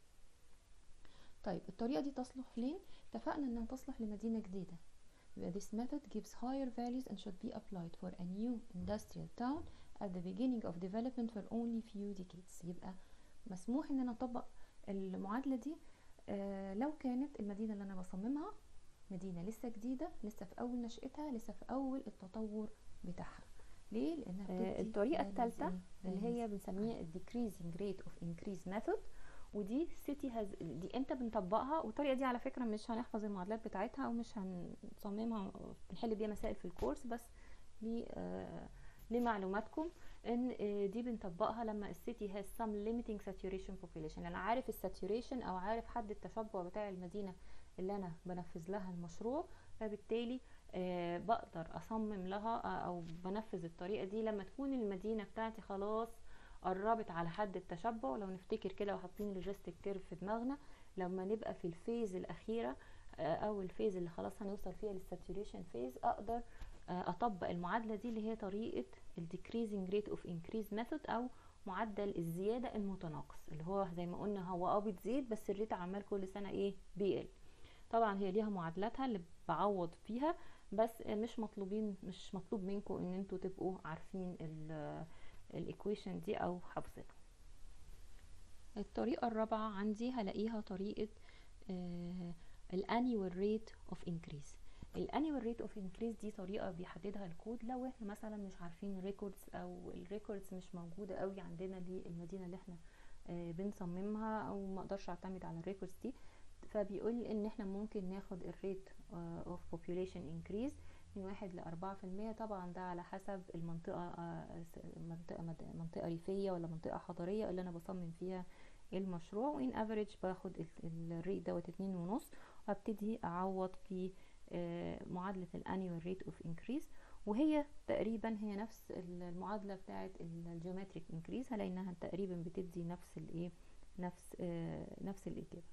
طيب الطريقة دي تصلح لين اتفقنا انها تصلح لمدينة جديدة يبقى this method gives higher values and should be applied for a new industrial town at the beginning of development for only few decades يبقى مسموح ان انا اطبق المعادلة دي آه لو كانت المدينة اللي انا بصممها مدينة لسه جديدة لسه في اول نشأتها لسه في اول التطور بتاعها ليه لانها آه الطريقة الثالثة اللي هي بنسميها decreasing rate of increase method ودي سيتي هز دي امتى بنطبقها والطريقه دي على فكره مش هنحفظ المعادلات بتاعتها او مش هنصممها نحل بيها مسائل في الكورس بس لي آه لمعلوماتكم ان آه دي بنطبقها لما السيتي هاز سم limiting saturation population انا عارف الساتوريشن او عارف حد التشبع بتاع المدينه اللي انا بنفذ لها المشروع فبالتالي آه بقدر اصمم لها او بنفذ الطريقه دي لما تكون المدينه بتاعتي خلاص قربت على حد التشبع لو نفتكر كده وحاطين اللوجيستيك كيرف في دماغنا لما نبقى في الفيز الاخيره او الفيز اللي خلاص هنوصل فيها للساتوريشن فيز اقدر اطبق المعادله دي اللي هي طريقه الديكريزنج ريت اوف انكريز ميثود او معدل الزياده المتناقص اللي هو زي ما قلنا هو اه بتزيد بس الريت عمال كل سنه ايه بيقل طبعا هي ليها معادلاتها اللي بعوض فيها بس مش مطلوبين مش مطلوب منكم ان انتوا تبقوا عارفين الايكويشن دي او حافظينها الطريقه الرابعه عندي هلاقيها طريقه الانيوال ريت اوف انكريز الانيوال ريت اوف انكريز دي طريقه بيحددها الكود لو احنا مثلا مش عارفين ريكوردز او الريكوردز مش موجوده قوي عندنا للمدينه اللي احنا بنصممها او ما اقدرش اعتمد على الريكوردز دي فبيقول ان احنا ممكن ناخد الريت اوف population increase من واحد لأربعة في المية طبعا ده على حسب المنطقة منطقة منطقة ريفية ولا منطقة حضرية اللي أنا بصمم فيها المشروع وإن افريج باخد الريت دوت اتنين ونص وابتدي أعوض في معادلة الانيوال ريت اوف انكريز وهي تقريبا هي نفس المعادلة بتاعت الجيومتريك انكريز هلاقي انها تقريبا بتدي نفس الايه نفس نفس الإجابة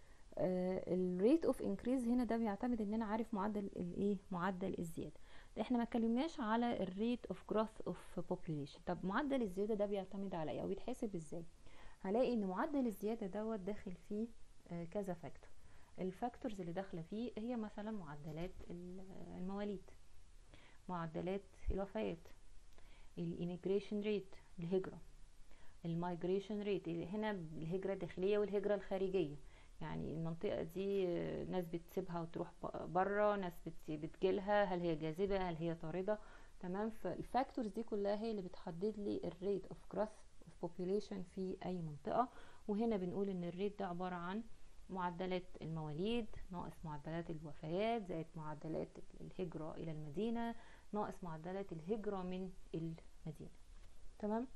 الريت اوف انكريز هنا ده بيعتمد ان انا عارف معدل الايه معدل الزياده احنا ما اتكلمناش على الريت اوف جروث اوف population طب معدل الزياده ده بيعتمد على ايه او بيتحسب ازاي هلاقي ان معدل الزياده دوت داخل فيه آه كذا فاكتور الفاكتورز اللي داخله فيه هي مثلا معدلات المواليد معدلات الوفيات الاميجريشن ريت الهجره المايجريشن ريت هنا الهجره الداخليه والهجره الخارجيه يعني المنطقة دي ناس بتسيبها وتروح بره ناس بتجيلها هل هي جاذبة هل هي طاردة تمام فالفاكتورز دي كلها هي اللي بتحدد لي الريت اوف جروث اوف population في اي منطقة وهنا بنقول ان الريت ده عبارة عن معدلات المواليد ناقص معدلات الوفيات زائد معدلات الهجرة الى المدينة ناقص معدلات الهجرة من المدينة تمام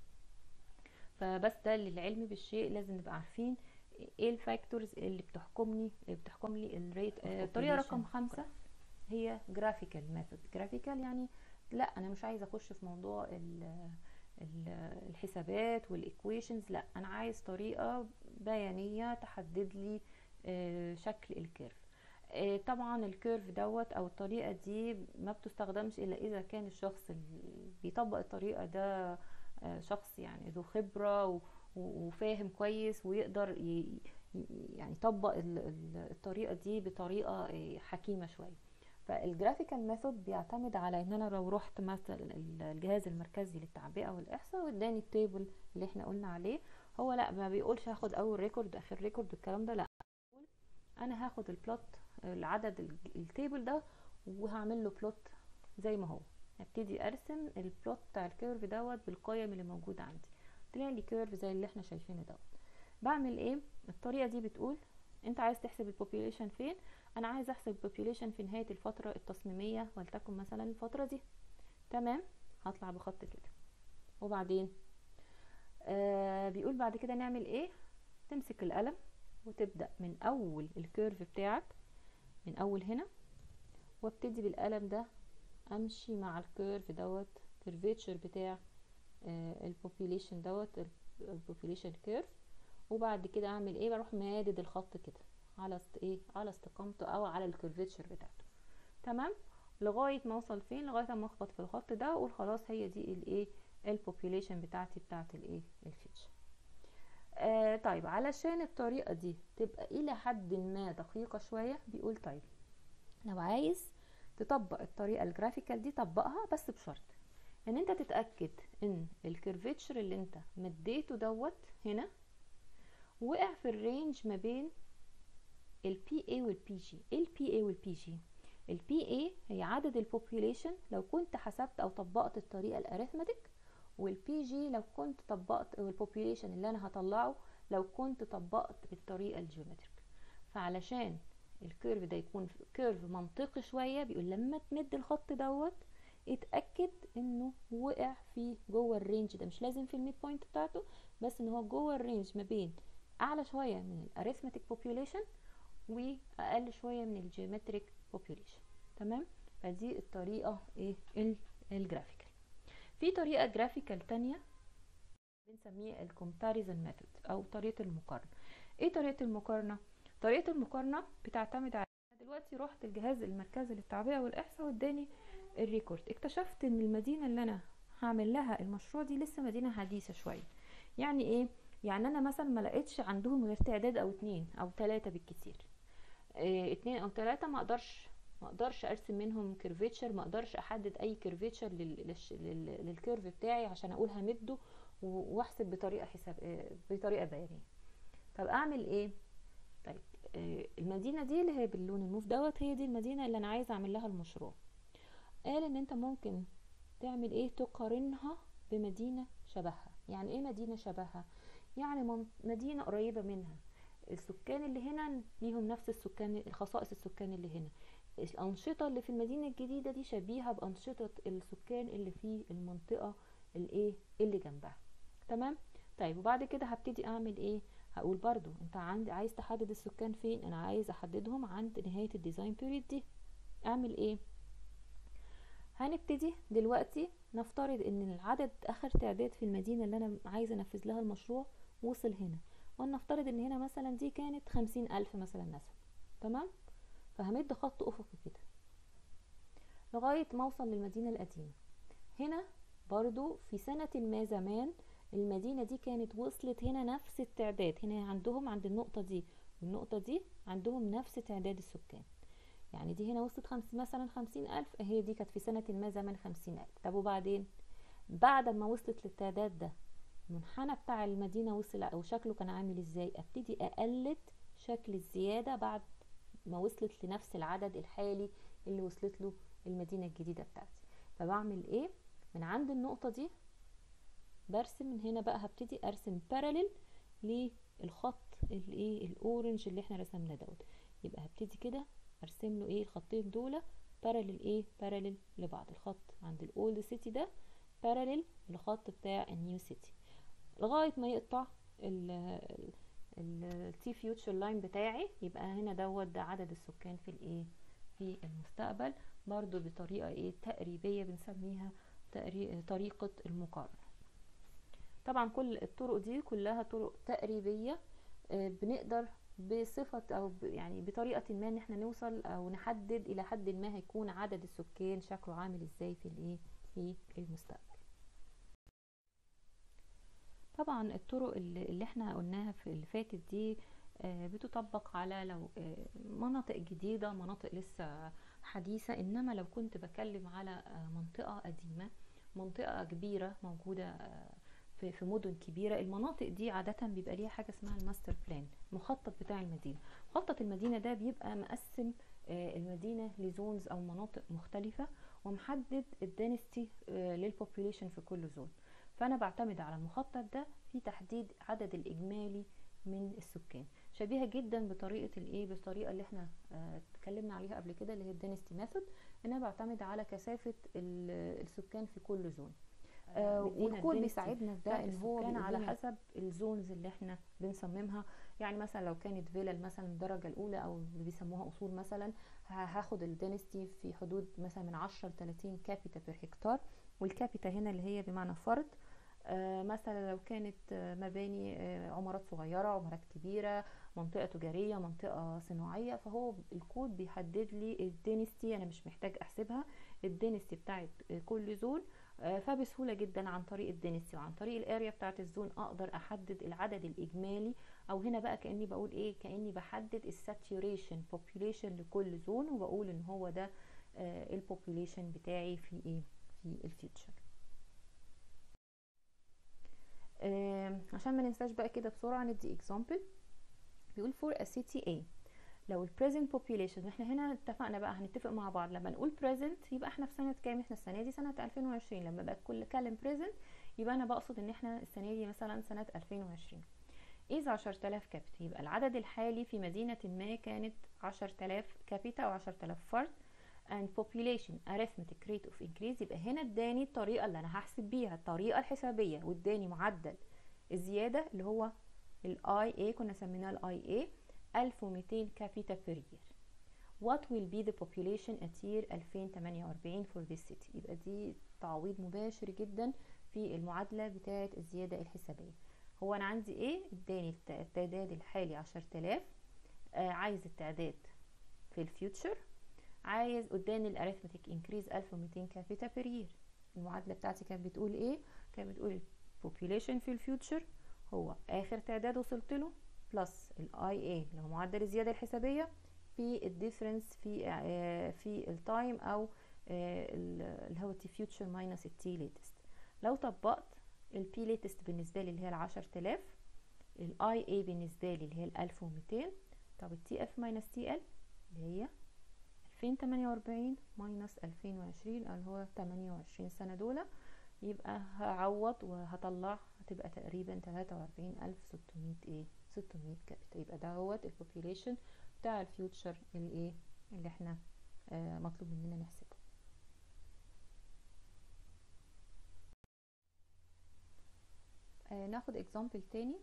فبس ده للعلم بالشيء لازم نبقى عارفين ايه الفاكتورز اللي بتحكمني بتحكم لي الريت الطريقه رقم خمسة هي جرافيكال ميثود جرافيكال يعني لا انا مش عايزه اخش في موضوع ال ال الحسابات والايكويشنز لا انا عايز طريقه بيانيه تحدد لي شكل الكيرف طبعا الكيرف دوت او الطريقه دي ما بتستخدمش الا اذا كان الشخص اللي بيطبق الطريقه ده شخص يعني ذو خبره وفاهم كويس ويقدر يعني يطبق الطريقه دي بطريقه حكيمه شويه فالجرافيكال ميثود بيعتمد على ان انا لو رحت مثلا الجهاز المركزي للتعبئه والاحصاء واداني التيبل اللي احنا قلنا عليه هو لا ما بيقولش هاخد اول ريكورد اخر ريكورد الكلام ده لا انا هاخد البلوت العدد التيبل ده وهعمل له بلوت زي ما هو هبتدي ارسم البلوت بتاع الكيرف دوت بالقيم اللي موجوده عندي طلع لي كيرف زي اللي احنا شايفينه دوت بعمل ايه الطريقه دي بتقول انت عايز تحسب البوبيوليشن فين انا عايز احسب البوبيوليشن في نهايه الفتره التصميميه ولتكن مثلا الفتره دي تمام هطلع بخط كده وبعدين آه بيقول بعد كده نعمل ايه تمسك القلم وتبدأ من اول الكيرف بتاعك من اول هنا وابتدي بالقلم ده امشي مع الكيرف دوت كيرفيتشر بتاع البوبيليشن دوت البوبيليشن كيرف وبعد كده اعمل ايه بروح مادد الخط كده على است ايه على استقامته او على الكيرفيتشر بتاعته تمام لغايه ما اوصل فين لغايه ما اخبط في الخط ده واقول خلاص هي دي الايه البوبيليشن بتاعتي بتاعت الايه الفيتشر آه طيب علشان الطريقه دي تبقى الى حد ما دقيقه شويه بيقول طيب لو عايز تطبق الطريقه الجرافيكال دي طبقها بس بشرط ان انت تتاكد ان الكيرفيتشر اللي انت مديته دوت هنا وقع في الرينج ما بين البي اي والبي جي ايه البي اي والبي جي البي اي هي عدد البوبوليشن لو كنت حسبت او طبقت الطريقه الاريثماتيك والبي جي لو كنت طبقت البوبوليشن اللي انا هطلعه لو كنت طبقت الطريقه الجيومتريك فعلشان الكيرف ده يكون كيرف منطقي شويه بيقول لما تمد الخط دوت اتاكد انه وقع في جوه الرينج ده مش لازم في الميد بوينت بتاعته بس ان هو جوه الرينج ما بين اعلى شويه من الاريثماتيك بوبوليشن واقل شويه من الجيومتريك بوبوليشن تمام فدي الطريقه ايه الجرافيكال في طريقه جرافيكال تانية بنسميها الكومباريزن ميثود او طريقه المقارنه ايه طريقه المقارنه طريقه المقارنه بتعتمد على دلوقتي رحت الجهاز المركزي للتعبئه والاحصاء واداني الريكورد اكتشفت ان المدينه اللي انا هعمل لها المشروع دي لسه مدينه حديثه شويه يعني ايه يعني انا مثلا ما لقيتش عندهم غير تعداد او اتنين او تلاتة بالكتير اه اتنين او تلاتة ما اقدرش ما اقدرش ارسم منهم كيرفيتشر ما اقدرش احدد اي كيرفيتشر للكيرف بتاعي عشان اقول همده واحسب بطريقه حساب اه بطريقه بيانيه طب اعمل ايه طيب اه المدينه دي اللي هي باللون الموف دوت هي دي المدينه اللي انا عايزه اعمل لها المشروع قال ان انت ممكن تعمل ايه تقارنها بمدينه شبهها يعني ايه مدينه شبهها يعني مدينه قريبه منها السكان اللي هنا ليهم نفس السكان خصائص السكان اللي هنا الأنشطة اللي في المدينة الجديدة دي شبيهة بأنشطة السكان اللي في المنطقة الايه اللي جنبها تمام طيب وبعد كده هبتدي اعمل ايه هقول برضو انت عندي عايز تحدد السكان فين انا عايز احددهم عند نهاية الديزاين بيريد دي اعمل ايه هنبتدي دلوقتي نفترض ان العدد اخر تعداد في المدينة اللي انا عايزة انفذ لها المشروع وصل هنا ولنفترض ان هنا مثلا دي كانت خمسين الف مثلا نسمة تمام فهمد خط افقي كده لغاية ما اوصل للمدينة القديمة هنا برضو في سنة ما زمان المدينة دي كانت وصلت هنا نفس التعداد هنا عندهم عند النقطة دي والنقطة دي عندهم نفس تعداد السكان يعني دي هنا وصلت خمس مثلا خمسين ألف هي دي كانت في سنة ما زمان خمسين ألف طب وبعدين بعد ما وصلت للتعداد ده المنحنى بتاع المدينة وصل أو شكله كان عامل ازاي ابتدي أقلد شكل الزيادة بعد ما وصلت لنفس العدد الحالي اللي وصلت له المدينة الجديدة بتاعتي فبعمل ايه من عند النقطة دي برسم من هنا بقى هبتدي ارسم باراليل للخط الايه الاورنج اللي احنا رسمناه دوت يبقى هبتدي كده ارسم له ايه الخطين دول باراليل ايه باراليل لبعض الخط عند الاولد سيتي ده باراليل للخط بتاع النيو سيتي لغايه ما يقطع التي فيوتشر لاين بتاعي يبقى هنا دوت ده عدد السكان في الايه في المستقبل برضو بطريقه ايه تقريبيه بنسميها طريقه المقارنه طبعا كل الطرق دي كلها طرق تقريبيه بنقدر بصفة أو يعني بطريقة ما إن احنا نوصل أو نحدد إلى حد ما هيكون عدد السكان شكله عامل إزاي في الإيه في المستقبل. طبعا الطرق اللي احنا قلناها في اللي فاتت دي بتطبق على لو مناطق جديدة مناطق لسه حديثة إنما لو كنت بكلم على منطقة قديمة منطقة كبيرة موجودة في في مدن كبيره المناطق دي عاده بيبقى ليها حاجه اسمها الماستر بلان المخطط بتاع المدينه مخطط المدينه ده بيبقى مقسم المدينه لزونز او مناطق مختلفه ومحدد الدينستي للبوبوليشن في كل زون فانا بعتمد على المخطط ده في تحديد عدد الاجمالي من السكان شبيهه جدا بطريقه الايه بالطريقه اللي احنا اتكلمنا عليها قبل كده اللي هي الدينستي ميثود ان انا بعتمد على كثافه السكان في كل زون آه مدينا والكود الدنسيتي بيساعدنا في ده بتاعت ان هو السكان بيقول على لنا حسب الزونز اللي احنا بنصممها يعني مثلا لو كانت فيلل مثلا الدرجة الأولى أو اللي بيسموها أصول مثلا ه- هاخد الدينستي في حدود مثلا من 10 ل 30 كابيتا بير هكتار والكابيتا هنا اللي هي بمعنى فرد آه مثلا لو كانت آه مباني آه عمارات صغيرة عمارات كبيرة منطقة تجارية منطقة صناعية فهو الكود بيحدد لي الدينستي أنا مش محتاج أحسبها الدينستي بتاعت كل زون آه، فبسهوله جدا عن طريق الدنسي وعن طريق الاريا بتاعت الزون اقدر احدد العدد الاجمالي او هنا بقى كاني بقول ايه كاني بحدد الساتوريشن population لكل زون وبقول ان هو ده البوبوليشن بتاعي في ايه في الفيوتشر عشان ما ننساش بقى كده بسرعه ندي اكزامبل بيقول for a city A لو ال present population واحنا هنا اتفقنا بقى هنتفق مع بعض لما نقول present يبقى احنا في سنة كام احنا السنة دي سنة 2020 لما بقى كل كلم present يبقى انا بقصد ان احنا السنة دي مثلا سنة 2020 إذا 10000 كابيتا يبقى العدد الحالي في مدينة ما كانت 10000 كابيتا أو 10000 فرد and population arithmetic rate of increase يبقى هنا اداني الطريقة اللي أنا هحسب بيها الطريقة الحسابية واداني معدل الزيادة اللي هو ال IA كنا سميناه ال IA 1200 كابيتا per year what will be the population at year 2048 for this city يبقى دي تعويض مباشر جدا في المعادلة بتاعة الزيادة الحسابية هو انا عندي ايه اداني الت- التعداد الحالي 10000 آه عايز التعداد في الفيوتشر عايز قدامي الاريثمتيك انكريز 1200 كابيتا بير يير المعادله بتاعتي كانت بتقول ايه كانت بتقول البوبوليشن في الفيوتشر هو اخر تعداد وصلت له بلس الاي اي اللي هو معدل الزياده الحسابيه في الديفرنس في آه في التايم او آه اللي هو التي فيوتشر ماينس التي ليتست لو طبقت البي ليتست بالنسبه لي اللي هي العشر تلاف الاي اي بالنسبه لي اللي هي الالف وميتين طب التي اف ماينس تي ال اللي هي 2048 ماينس 2020 اللي هو 28 سنة دول يبقى هعوض وهطلع هتبقى تقريبا 43600 ايه 600 كابيتا يبقى ده هو البوبيليشن بتاع الفيوتشر الايه اللي احنا آه مطلوب مننا نحسبه آه ناخد example تاني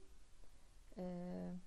آه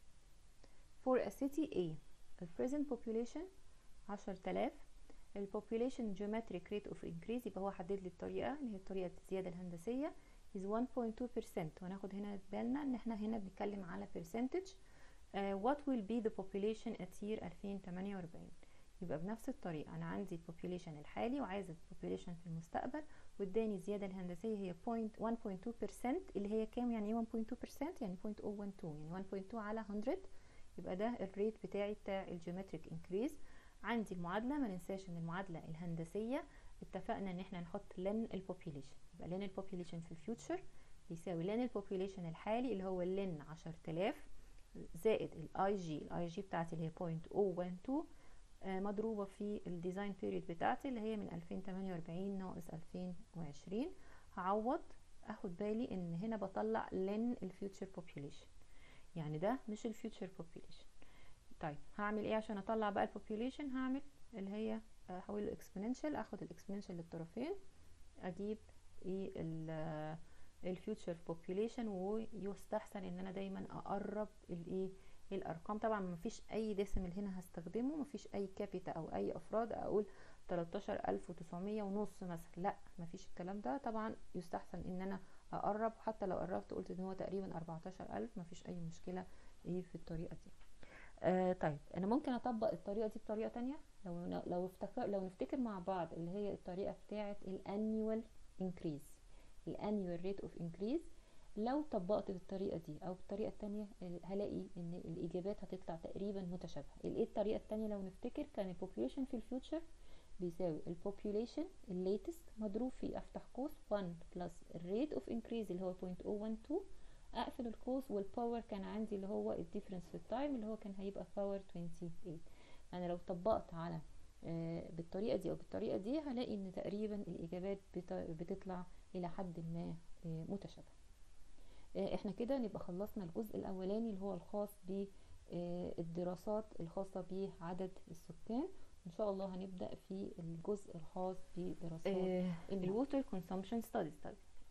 for a city A the present population عشر تلاف ال population geometric rate of increase يبقى هو حدد لي الطريقة اللي هي طريقة الزيادة الهندسية is 1.2% وهناخد هنا بالنا ان احنا هنا بنتكلم على percentage uh, what will be the population at year 2048 يبقى بنفس الطريقة أنا عندي البوبوليشن الحالي وعايزة البوبوليشن في المستقبل واداني الزيادة الهندسية هي 1.2% اللي هي كام يعني ايه 1.2% يعني 0.012 يعني 1.2 على 100 يبقى ده الريت بتاعي بتاع الجيومتريك انكريز عندي المعادلة ما ننساش ان المعادلة الهندسية اتفقنا ان احنا نحط لن البوبوليشن يبقى لن البوبوليشن في الفيوتشر بيساوي لن البوبوليشن الحالي اللي هو لن 10000 زائد الاي جي الاي جي بتاعتي اللي هي 0.012 مضروبة في الديزاين بيريد بتاعتي اللي هي من 2048 ناقص 2020 هعوض اخد بالي ان هنا بطلع لن الفيوتشر population يعني ده مش الفيوتشر population طيب هعمل ايه عشان اطلع بقى البوبوليشن هعمل اللي هي احوله اكسبوننشال اخد الاكسبوننشال للطرفين اجيب ايه الفيوتشر population ويستحسن ان انا دايما اقرب الايه الارقام طبعا مفيش اي ديسيمل هنا هستخدمه مفيش اي كابيتا او اي افراد اقول 13900 ونص مثلا لا مفيش الكلام ده طبعا يستحسن ان انا اقرب حتى لو قربت قلت ان هو تقريبا 14000 مفيش اي مشكله ايه في الطريقه دي آه طيب انا ممكن اطبق الطريقه دي بطريقه تانية لو لو افتكر لو نفتكر مع بعض اللي هي الطريقه بتاعه الانيوال انكريز الانيوال ريت اوف انكريز لو طبقت بالطريقه دي او بالطريقه التانية هلاقي ان الاجابات هتطلع تقريبا متشابهه الايه الطريقه التانية لو نفتكر كان البوبوليشن في الفيوتشر بيساوي البوبوليشن الليتست مضروب في افتح قوس 1 بلس الريت اوف انكريز اللي هو 0.012 اقفل القوس والباور كان عندي اللي هو الديفرنس في التايم اللي هو كان هيبقى باور 28 انا لو طبقت على آه بالطريقه دي او بالطريقه دي هلاقي ان تقريبا الاجابات بتطلع الى حد ما آه متشابهه آه احنا كده نبقى خلصنا الجزء الاولاني اللي هو الخاص بالدراسات الخاصه بعدد السكان ان شاء الله هنبدا في الجزء الخاص بدراسات الووتر كونسومشن ستاديز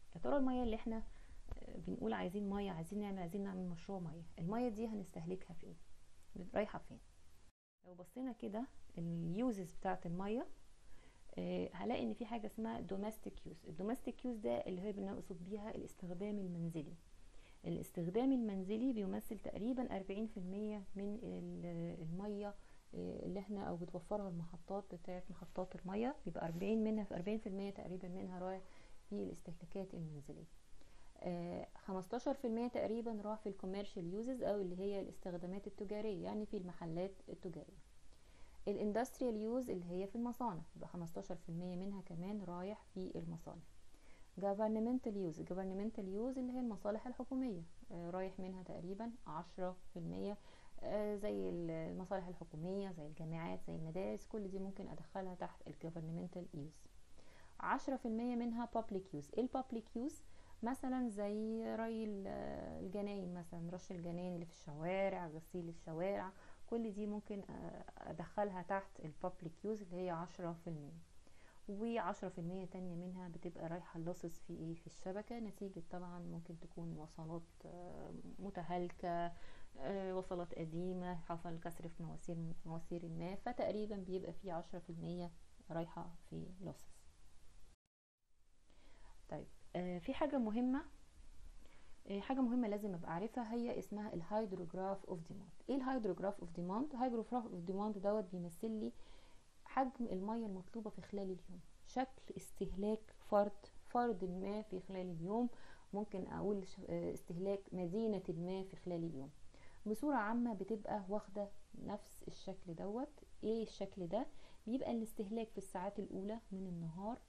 يا ترى الميه اللي احنا بنقول عايزين ميه عايزين نعمل عايزين نعمل مشروع ميه الميه دي هنستهلكها فين رايحه فين لو بصينا كده اليوزز بتاعه الميه آه هلاقي ان في حاجه اسمها دوماستيك يوز الدوماستيك يوز ده اللي هي بنقصد بيها الاستخدام المنزلي الاستخدام المنزلي بيمثل تقريبا 40% من الميه اللي احنا او بتوفرها المحطات بتاعه محطات الميه بيبقى 40 منها في 40% تقريبا منها رايح في الاستهلاكات المنزليه خمستاشر في المية تقريبا راح في الكوميرشال يوزز او اللي هي الاستخدامات التجارية يعني في المحلات التجارية الاندستريال يوز اللي هي في المصانع يبقى خمستاشر في المية منها كمان رايح في المصانع governmental use governmental use اللي هي المصالح الحكومية رايح منها تقريبا عشرة في المية زي المصالح الحكومية زي الجامعات زي المدارس كل دي ممكن ادخلها تحت ال governmental use عشرة في المية منها public use ايه ال public use مثلا زي ري الجناين مثلا رش الجناين اللي في الشوارع غسيل الشوارع كل دي ممكن ادخلها تحت البابليك يوز اللي هي عشرة في المية وعشرة في المية تانية منها بتبقى رايحة اللصص في ايه في الشبكة نتيجة طبعا ممكن تكون وصلات متهالكة وصلات قديمة حصل كسر في مواسير مواسير الماء فتقريبا بيبقى في عشرة في المية رايحة في لصص طيب في حاجة مهمة حاجة مهمة لازم ابقى عارفها هي اسمها الهيدروجراف اوف ديماند ايه الهيدروجراف اوف ديماند الهيدروجراف اوف ديماند دوت بيمثل لي حجم المية المطلوبة في خلال اليوم شكل استهلاك فرد فرد ما في خلال اليوم ممكن اقول استهلاك مدينة ما في خلال اليوم بصورة عامة بتبقى واخدة نفس الشكل دوت ايه الشكل ده بيبقى الاستهلاك في الساعات الاولى من النهار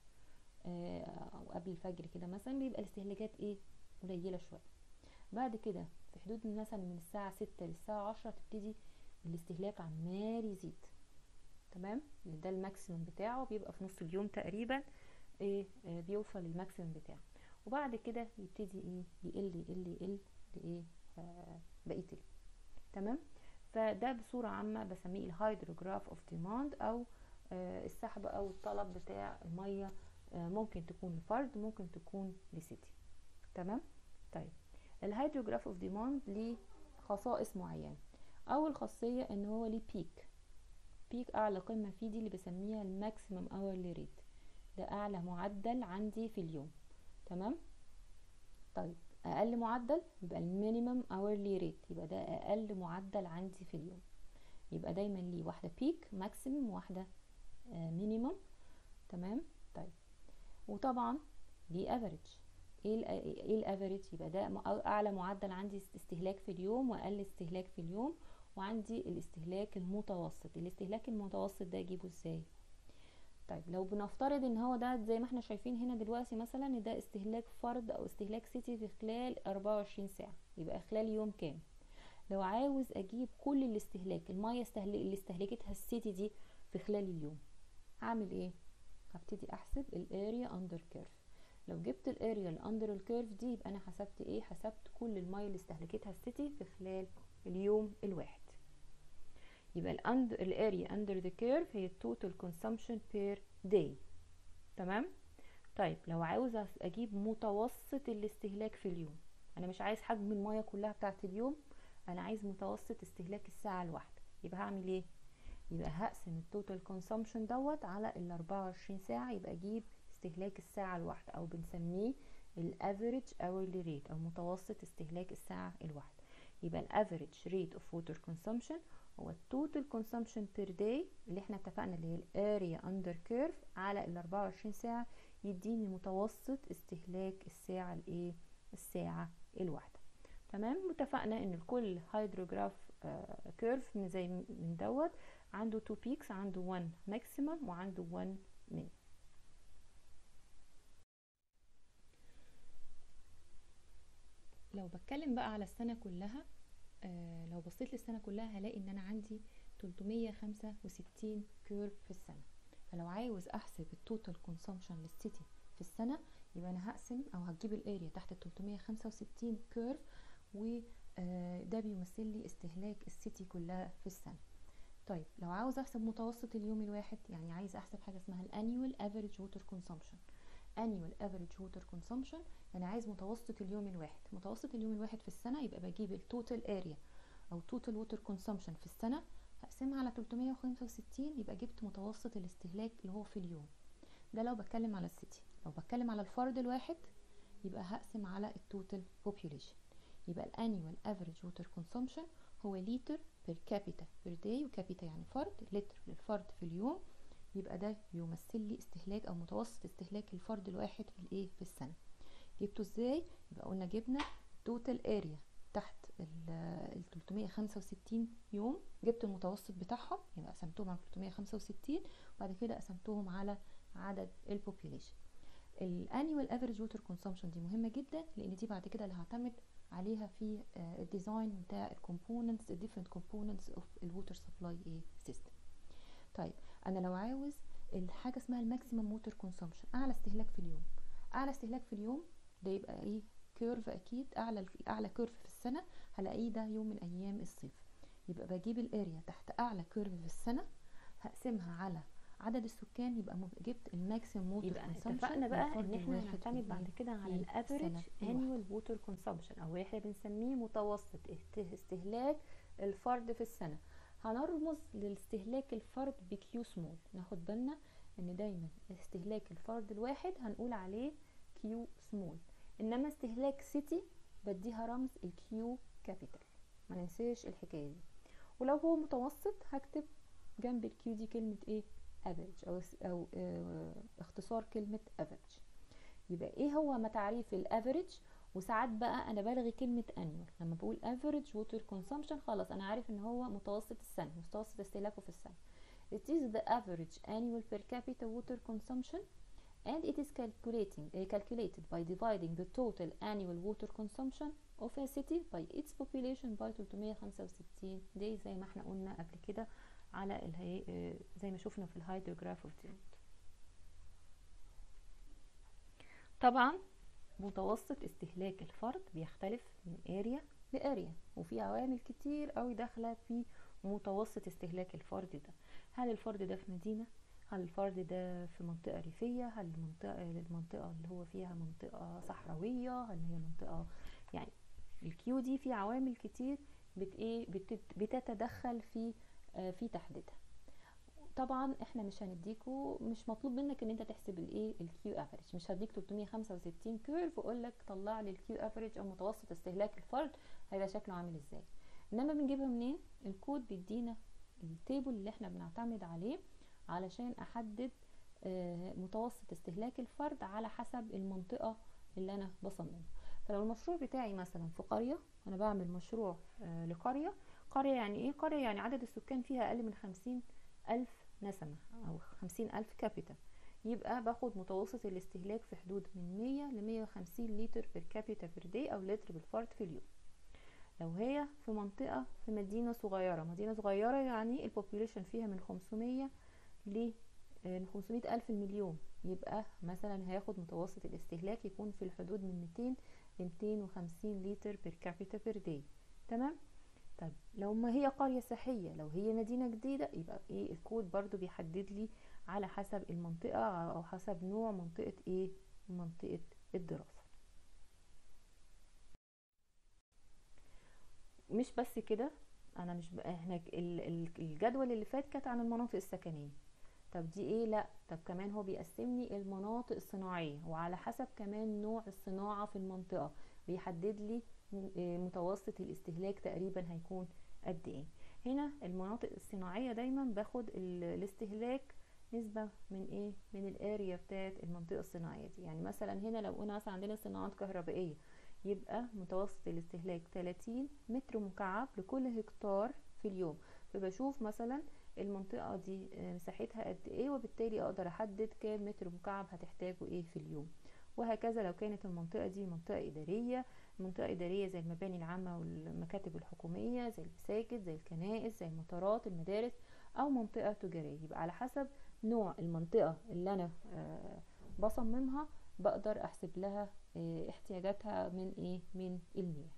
او قبل الفجر كده مثلا بيبقى الاستهلاكات ايه قليله شويه بعد كده في حدود مثلا من الساعه ستة للساعه عشرة تبتدي الاستهلاك عمال يزيد تمام ده الماكسيمم بتاعه بيبقى في نص اليوم تقريبا ايه آه بيوصل للماكسيمم بتاعه وبعد كده يبتدي ايه يقل يقل يقل لايه آه بقيه اليوم تمام فده بصوره عامه بسميه الهيدروجراف اوف ديماند او آه السحب او الطلب بتاع الميه ممكن تكون لفرد ممكن تكون لسيتي تمام طيب الهيدروجراف اوف ديماند ليه خصائص معينه اول خاصيه ان هو ليه بيك بيك اعلى قمه فيه دي اللي بسميها الماكسيمم اورلي ريت ده اعلى معدل عندي في اليوم تمام طيب اقل معدل يبقى المينيمم اورلي ريت يبقى ده اقل معدل عندي في اليوم يبقى دايما ليه واحده بيك ماكسيمم واحده مينيمم تمام طيب وطبعا دي افريج ايه ايه الافريج يبقى ده اعلى معدل عندي استهلاك في اليوم واقل استهلاك في اليوم وعندي الاستهلاك المتوسط الاستهلاك المتوسط ده اجيبه ازاي طيب لو بنفترض ان هو ده زي ما احنا شايفين هنا دلوقتي مثلا ان ده استهلاك فرد او استهلاك سيتي في خلال 24 ساعة يبقى خلال يوم كام لو عاوز اجيب كل الاستهلاك المية اللي استهلكتها السيتي دي في خلال اليوم هعمل ايه هبتدي احسب الاريا اندر كيرف لو جبت الاريا اللي اندر الكيرف دي يبقى انا حسبت ايه حسبت كل الميه اللي استهلكتها السيتي في خلال اليوم الواحد يبقى الاندر الاريا اندر ذا كيرف هي التوتال كونسومشن بير داي تمام طيب لو عاوز اجيب متوسط الاستهلاك في اليوم انا مش عايز حجم الميه كلها بتاعت اليوم انا عايز متوسط استهلاك الساعه الواحده يبقى هعمل ايه يبقى هقسم التوتال كونسومشن دوت على ال 24 ساعه يبقى اجيب استهلاك الساعه الواحده او بنسميه الافريج اورلي ريت او متوسط استهلاك الساعه الواحده يبقى الافريج ريت اوف ووتر كونسومشن هو التوتال كونسومشن بير داي اللي احنا اتفقنا اللي هي الاريا اندر كيرف على ال 24 ساعه يديني متوسط استهلاك الساعه الايه الساعه الواحده تمام واتفقنا ان الكل هيدروجراف آه كيرف من زي من دوت عنده تو بيكس عنده 1 ماكسيمم وعنده 1 مين لو بتكلم بقى على السنه كلها آه لو بصيت للسنه كلها هلاقي ان انا عندي 365 كيرف في السنه فلو عاوز احسب التوتال كونسومشن للسيتي في السنه يبقى انا هقسم او هجيب الاريا تحت ال 365 كيرف وده بيمثل لي استهلاك السيتي كلها في السنه طيب لو عاوز احسب متوسط اليوم الواحد يعني عايز احسب حاجه اسمها الانيوال افريج ووتر كونسومشن annual average water consumption يعني عايز متوسط اليوم الواحد متوسط اليوم الواحد في السنة يبقى بجيب التوتال اريا او total water consumption في السنة هقسمها على 365 يبقى جبت متوسط الاستهلاك اللي هو في اليوم ده لو بتكلم على السيتي لو بتكلم على الفرد الواحد يبقى هقسم على التوتال population يبقى الانيوال افريج ووتر كونسومشن هو لتر بير كابيتا بير داي وكابيتا يعني فرد لتر للفرد في اليوم يبقى ده يمثل لي استهلاك او متوسط استهلاك الفرد الواحد في الايه في السنه جبته ازاي يبقى قلنا جبنا توتال اريا تحت ال 365 يوم جبت المتوسط بتاعهم يبقى قسمتهم على 365 وبعد كده قسمتهم على عدد البوبيوليشن الانيوال افريج ووتر كونسومشن دي مهمه جدا لان دي بعد كده اللي هعتمد عليها في الديزاين بتاع الكومبوننتس الديفرنت كومبوننتس اوف الووتر سبلاي ايه سيستم طيب انا لو عاوز الحاجه اسمها الماكسيمم ووتر كونسومشن اعلى استهلاك في اليوم اعلى استهلاك في اليوم ده يبقى ايه كيرف اكيد اعلى اعلى كيرف في السنه هلاقيه ده يوم من ايام الصيف يبقى بجيب الاريا تحت اعلى كيرف في السنه هقسمها على عدد السكان يبقى جبت الماكسيمم ووتر يبقى اتفقنا بقى ان احنا هنعتمد بعد كده على الافريج انيوال ووتر كونسومشن او احنا بنسميه متوسط استهلاك الفرد في السنه هنرمز لاستهلاك الفرد بكيو سمول ناخد بالنا ان دايما استهلاك الفرد الواحد هنقول عليه كيو سمول انما استهلاك سيتي بديها رمز الكيو كابيتال ما ننساش الحكايه دي ولو هو متوسط هكتب جنب الكيو دي كلمه ايه average او او اه اختصار كلمه average يبقى ايه هو ما تعريف الافريج وساعات بقى انا بلغي كلمه annual لما بقول average water consumption خلاص انا عارف ان هو متوسط السنه متوسط استهلاكه في السنه it is the average annual per capita water consumption and it is calculating uh, calculated by dividing the total annual water consumption of a city by its population by 365 دي زي ما احنا قلنا قبل كده على الهي... زي ما شفنا في الهيدروجراف اوف طبعا متوسط استهلاك الفرد بيختلف من اريا لاريا وفي عوامل كتير قوي داخله في متوسط استهلاك الفرد ده هل الفرد ده في مدينه هل الفرد ده في منطقة ريفية هل المنطقة المنطقة اللي هو فيها منطقة صحراوية هل هي منطقة يعني الكيو دي في عوامل كتير بت ايه بتتدخل في آه في تحديدها طبعا احنا مش هنديكوا مش مطلوب منك ان انت تحسب الايه الكيو افريج مش هديك 365 كيرف واقول لك طلع لي الكيو افريج او متوسط استهلاك الفرد هيبقى شكله عامل ازاي انما بنجيبها منين الكود بيدينا التيبل اللي احنا بنعتمد عليه علشان احدد آه متوسط استهلاك الفرد على حسب المنطقة اللي انا بصممها فلو المشروع بتاعي مثلا في قرية انا بعمل مشروع آه لقرية قرية يعني ايه قرية يعني عدد السكان فيها اقل من خمسين الف نسمة او خمسين الف كابيتا يبقى باخد متوسط الاستهلاك في حدود من مية لمية وخمسين لتر بير كابيتا بير داي او لتر بالفرد في اليوم لو هي في منطقة في مدينة صغيرة مدينة صغيرة يعني البوبوليشن فيها من خمسمية ل 500 ألف المليون يبقى مثلا هياخد متوسط الاستهلاك يكون في الحدود من 200 ل 250 لتر بير كابيتا بير داي تمام طيب لو ما هي قرية سياحية لو هي مدينة جديدة يبقى ايه الكود برضو بيحدد لي على حسب المنطقة او حسب نوع منطقة ايه منطقة الدراسة مش بس كده انا مش بقى احنا الجدول اللي فات كانت عن المناطق السكنيه طب دي ايه لا طب كمان هو بيقسمني المناطق الصناعيه وعلى حسب كمان نوع الصناعه في المنطقه بيحدد لي متوسط الاستهلاك تقريبا هيكون قد ايه هنا المناطق الصناعيه دايما باخد الاستهلاك نسبة من ايه من الاريا بتاعت المنطقة الصناعية دي يعني مثلا هنا لو قلنا مثلا عندنا صناعات كهربائية يبقى متوسط الاستهلاك 30 متر مكعب لكل هكتار في اليوم فبشوف مثلا المنطقة دي مساحتها قد ايه وبالتالي اقدر احدد كام متر مكعب هتحتاجه ايه في اليوم وهكذا لو كانت المنطقة دي منطقة إدارية منطقة إدارية زي المباني العامة والمكاتب الحكومية زي المساجد زي الكنائس زي المطارات المدارس أو منطقة تجارية يبقى على حسب نوع المنطقة اللي أنا بصممها بقدر أحسب لها احتياجاتها من ايه من المياه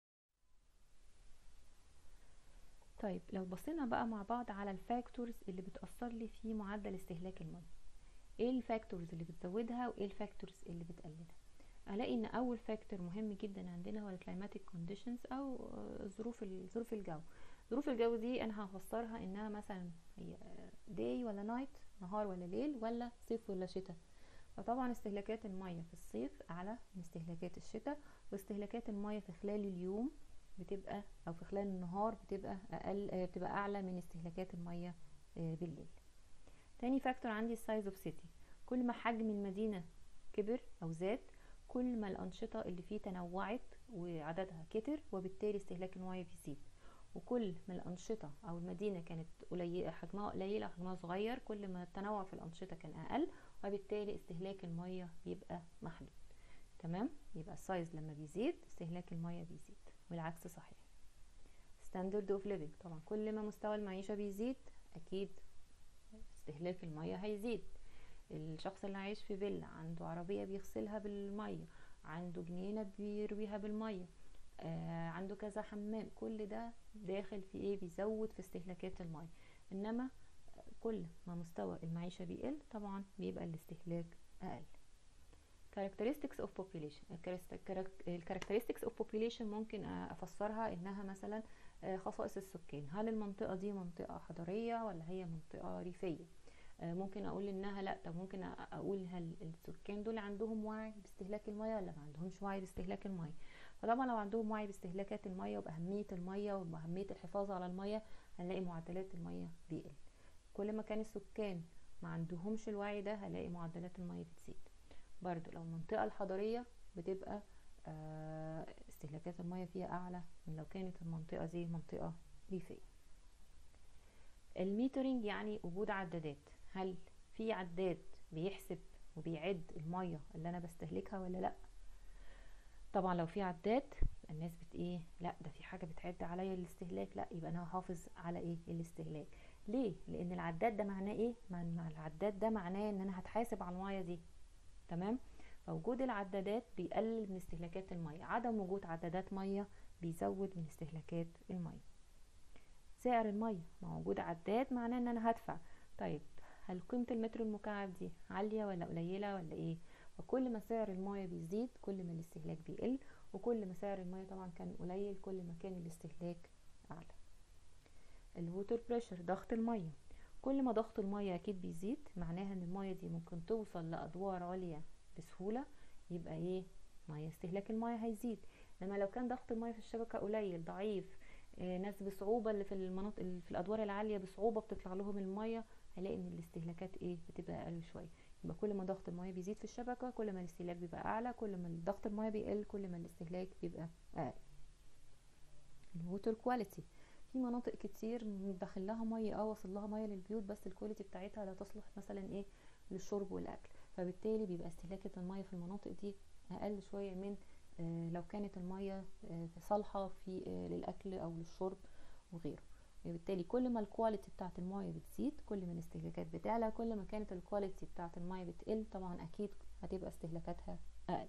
طيب لو بصينا بقى مع بعض على الفاكتورز اللي بتأثر لي في معدل استهلاك المياه ايه الفاكتورز اللي بتزودها وايه الفاكتورز اللي بتقللها الاقي ان اول فاكتور مهم جدا عندنا هو الكلايماتيك كونديشنز او ظروف ظروف الجو ظروف الجو دي انا هفسرها انها مثلا هي داي ولا نايت نهار ولا ليل ولا صيف ولا شتاء فطبعا استهلاكات المية في الصيف اعلى من استهلاكات الشتاء واستهلاكات المية في خلال اليوم بتبقى او في خلال النهار بتبقى اقل بتبقى اعلى من استهلاكات المية بالليل تاني فاكتور عندي السايز اوف سيتي كل ما حجم المدينة كبر او زاد كل ما الانشطة اللي فيه تنوعت وعددها كتر وبالتالي استهلاك المياه بيزيد وكل ما الأنشطة أو المدينة كانت قليلة حجمها قليلة حجمها صغير كل ما التنوع في الأنشطة كان أقل وبالتالي استهلاك المية بيبقى محدود تمام يبقى السايز لما بيزيد استهلاك المية بيزيد والعكس صحيح ستاندرد اوف ليفينج طبعا كل ما مستوى المعيشة بيزيد أكيد استهلاك المية هيزيد الشخص اللي عايش في فيلا عنده عربية بيغسلها بالمية عنده جنينة بيرويها بالمية آه عنده كذا حمام كل ده داخل في ايه بيزود في استهلاكات المية انما كل ما مستوى المعيشة بيقل طبعا بيبقى الاستهلاك اقل characteristics of population characteristics of population ممكن افسرها انها مثلا خصائص السكان هل المنطقة دي منطقة حضرية ولا هي منطقة ريفية ممكن اقول انها لا طب ممكن اقول هل السكان دول عندهم وعي باستهلاك المياه ولا ما عندهمش وعي باستهلاك المياه فطبعا لو عندهم وعي باستهلاكات المياه وبأهمية المياه وبأهمية الحفاظ على المياه هنلاقي معدلات المياه بيقل كل ما كان السكان ما عندهمش الوعي ده هلاقي معدلات المياه بتزيد برضو لو المنطقة الحضرية بتبقى استهلاكات المياه فيها أعلى من لو كانت المنطقة دي منطقة ريفية الميترنج يعني وجود عدادات هل في عداد بيحسب وبيعد المية اللي انا بستهلكها ولا لا طبعا لو في عداد الناس بت ايه لا ده في حاجه بتعد عليا الاستهلاك لا يبقى انا هحافظ على ايه الاستهلاك ليه لان العداد ده معناه ايه مع العداد ده معناه ان انا هتحاسب على الميه دي تمام فوجود العدادات بيقلل من استهلاكات الميه عدم وجود عدادات ميه بيزود من استهلاكات الميه سعر الميه مع وجود عداد معناه ان انا هدفع طيب هل قيمه المتر المكعب دي عاليه ولا قليله ولا ايه فكل ما سعر المياه بيزيد كل ما الاستهلاك بيقل وكل ما سعر المياه طبعا كان قليل كل ما كان الاستهلاك اعلى الووتر بريشر ضغط المياه كل ما ضغط المياه اكيد بيزيد معناها ان المياه دي ممكن توصل لادوار عليا بسهوله يبقى ايه مياه استهلاك المياه هيزيد لما لو كان ضغط المياه في الشبكه قليل ضعيف آه ناس بصعوبه اللي في المناطق اللي في الادوار العاليه بصعوبه بتطلع لهم المياه هلاقي ان الاستهلاكات ايه بتبقى اقل شويه يبقى كل ما ضغط المياه بيزيد في الشبكة كل ما الاستهلاك بيبقى أعلى كل ما ضغط المياه بيقل كل ما الاستهلاك بيبقى أقل الووتر كواليتي في مناطق كتير داخل لها ميه اه واصل لها ميه للبيوت بس الكواليتي بتاعتها لا تصلح مثلا ايه للشرب والاكل فبالتالي بيبقى استهلاك الميه في المناطق دي اقل شويه من آه لو كانت الميه آه صالحه في آه للاكل او للشرب وغيره وبالتالي كل ما الكواليتي بتاعت المايه بتزيد كل ما الاستهلاكات بتعلى كل ما كانت الكواليتي بتاعت المايه بتقل طبعا اكيد هتبقى استهلاكاتها اقل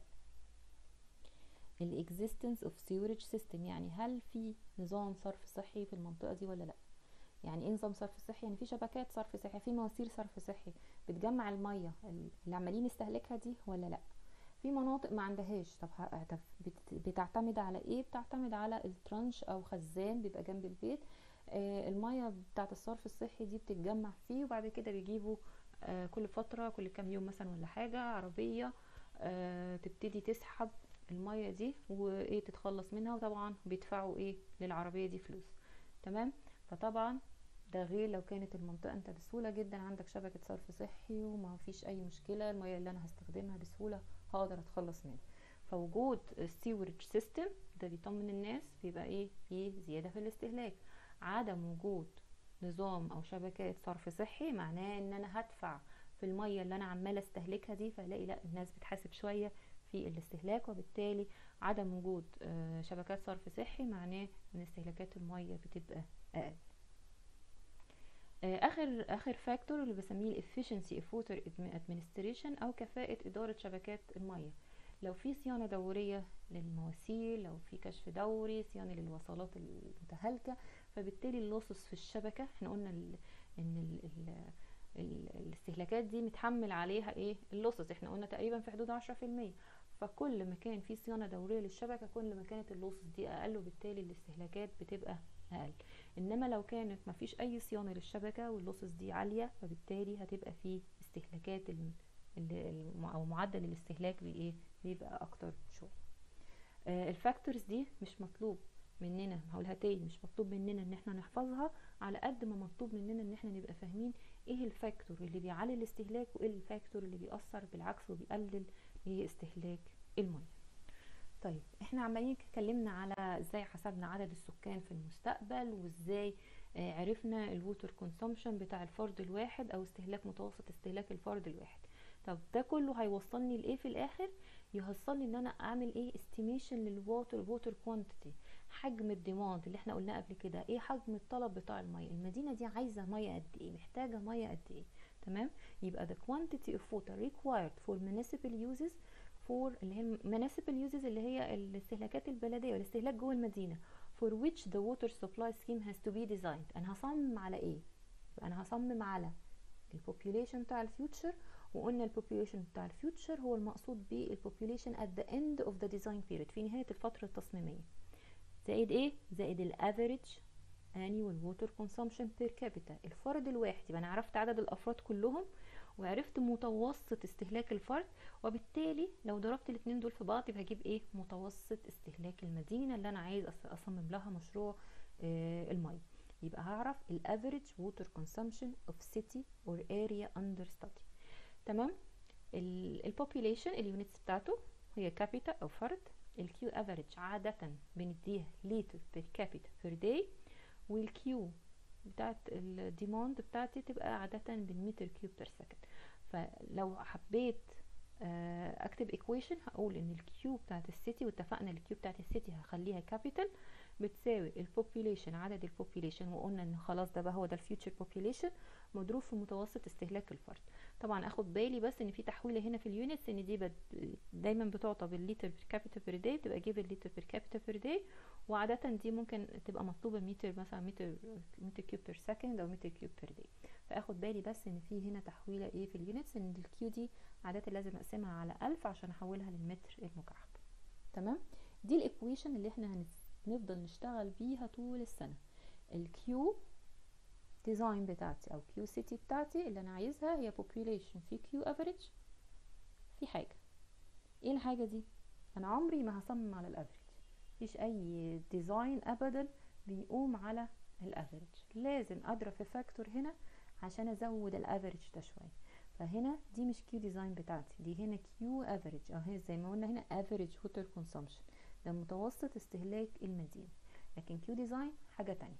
الاكزيستنس اوف سيورج سيستم يعني هل في نظام صرف صحي في المنطقه دي ولا لا يعني ايه نظام صرف صحي يعني في شبكات صرف صحي في مواسير صرف صحي بتجمع الميه اللي عمالين نستهلكها دي ولا لا في مناطق ما عندهاش طب بتعتمد على ايه بتعتمد على الترانش او خزان بيبقى جنب البيت آه المية بتاعت الصرف الصحي دي بتتجمع فيه وبعد كده بيجيبوا آه كل فترة كل كام يوم مثلا ولا حاجة عربية آه تبتدي تسحب المية دي وايه تتخلص منها وطبعا بيدفعوا ايه للعربية دي فلوس تمام فطبعا ده غير لو كانت المنطقة انت بسهولة جدا عندك شبكة صرف صحي وما فيش اي مشكلة المية اللي انا هستخدمها بسهولة هقدر اتخلص منها فوجود السيورج سيستم ده بيطمن الناس بيبقى ايه في زيادة في الاستهلاك عدم وجود نظام او شبكات صرف صحي معناه ان انا هدفع في الميه اللي انا عماله استهلكها دي فالاقي لا الناس بتحاسب شويه في الاستهلاك وبالتالي عدم وجود شبكات صرف صحي معناه ان استهلاكات الميه بتبقى اقل اخر اخر فاكتور اللي بسميه الافشنسي اوف ووتر ادمنستريشن او كفاءه اداره شبكات الميه لو في صيانة دورية للمواسير لو في كشف دوري صيانة للوصلات المتهالكة فبالتالي اللوسس في الشبكة احنا قلنا ال ان ال ال ال الاستهلاكات دي متحمل عليها ايه اللوسز احنا قلنا تقريبا في حدود عشرة في المية فكل ما كان في صيانة دورية للشبكة كل ما كانت اللوسز دي اقل وبالتالي الاستهلاكات بتبقى اقل انما لو كانت مفيش اي صيانة للشبكة واللوسز دي عالية فبالتالي هتبقى في استهلاكات ال- ال- او معدل الاستهلاك بايه بيبقى اكتر شوية آه، الفاكتورز دي مش مطلوب مننا هقولها تاني مش مطلوب مننا ان احنا نحفظها على قد ما مطلوب مننا ان احنا نبقى فاهمين ايه الفاكتور اللي بيعلي الاستهلاك وايه الفاكتور اللي بيأثر بالعكس وبيقلل ايه استهلاك المياه طيب احنا عمالين اتكلمنا على ازاي حسبنا عدد السكان في المستقبل وازاي آه، عرفنا الووتر كونسومشن بتاع الفرد الواحد او استهلاك متوسط استهلاك الفرد الواحد طب ده كله هيوصلني لايه في الاخر يوصلني ان انا اعمل ايه استيميشن للواتر ووتر كوانتيتي حجم الديماند اللي احنا قلناه قبل كده ايه حجم الطلب بتاع الميه المدينه دي عايزه ميه قد ايه محتاجه ميه قد ايه تمام يبقى the quantity of water required for municipal uses for اللي هي municipal uses اللي هي الاستهلاكات البلديه والاستهلاك جوه المدينه for which the water supply scheme has to be designed انا هصمم على ايه يبقى انا هصمم على البوبوليشن بتاع الفيوتشر وقلنا البوبوليشن بتاع الفيوتشر هو المقصود بالبوبوليشن at the end of the design period في نهايه الفتره التصميميه زائد ايه زائد الافريج annual water consumption per capita الفرد الواحد يبقى انا عرفت عدد الافراد كلهم وعرفت متوسط استهلاك الفرد وبالتالي لو ضربت الاتنين دول في بعض يبقى هجيب ايه متوسط استهلاك المدينه اللي انا عايز أص- اصمم لها مشروع آه الميه يبقى هعرف الافريج water consumption of city or area under study تمام البوبوليشن اليونتس بتاعته هي كابيتا او فرد الكيو افريج عادة بنديها لتر بير كابيتا بير داي والكيو بتاعت الديماند بتاعتي تبقى عادة بالمتر كيوب بير سكند فلو حبيت آه، اكتب ايكويشن هقول ان الكيو بتاعت السيتي واتفقنا الكيو بتاعت السيتي هخليها كابيتال بتساوي البوبوليشن عدد البوبوليشن وقلنا ان خلاص ده بقى هو ده الفيوتشر بوبوليشن مضروب في متوسط استهلاك الفرد طبعا اخد بالي بس ان في تحويله هنا في اليونتس ان دي بد... دايما بتعطى بالليتر بير كابيتا بير داي بتبقى اجيب الليتر بير كابيتا بير داي وعادة دي ممكن تبقى مطلوبة متر مثلا متر متر كيوب بير سكند او متر كيوب بير داي فاخد بالي بس ان في هنا تحويلة ايه في اليونتس ان الكيو دي عادة لازم اقسمها على ألف عشان احولها للمتر المكعب تمام دي الايكويشن اللي احنا هنفضل نشتغل بيها طول السنة الكيو ديزاين بتاعتي او كيو سيتي بتاعتي اللي انا عايزها هي population في كيو افريج في حاجة ايه الحاجة دي انا عمري ما هصمم على الافريج مفيش اي ديزاين ابدا بيقوم على الافريج لازم اضرب في فاكتور هنا عشان ازود الافريج ده شويه فهنا دي مش كيو ديزاين بتاعتي دي هنا كيو افريج اهي زي ما قلنا هنا افريج ووتر كونسومشن ده متوسط استهلاك المدينه لكن كيو ديزاين حاجه تانية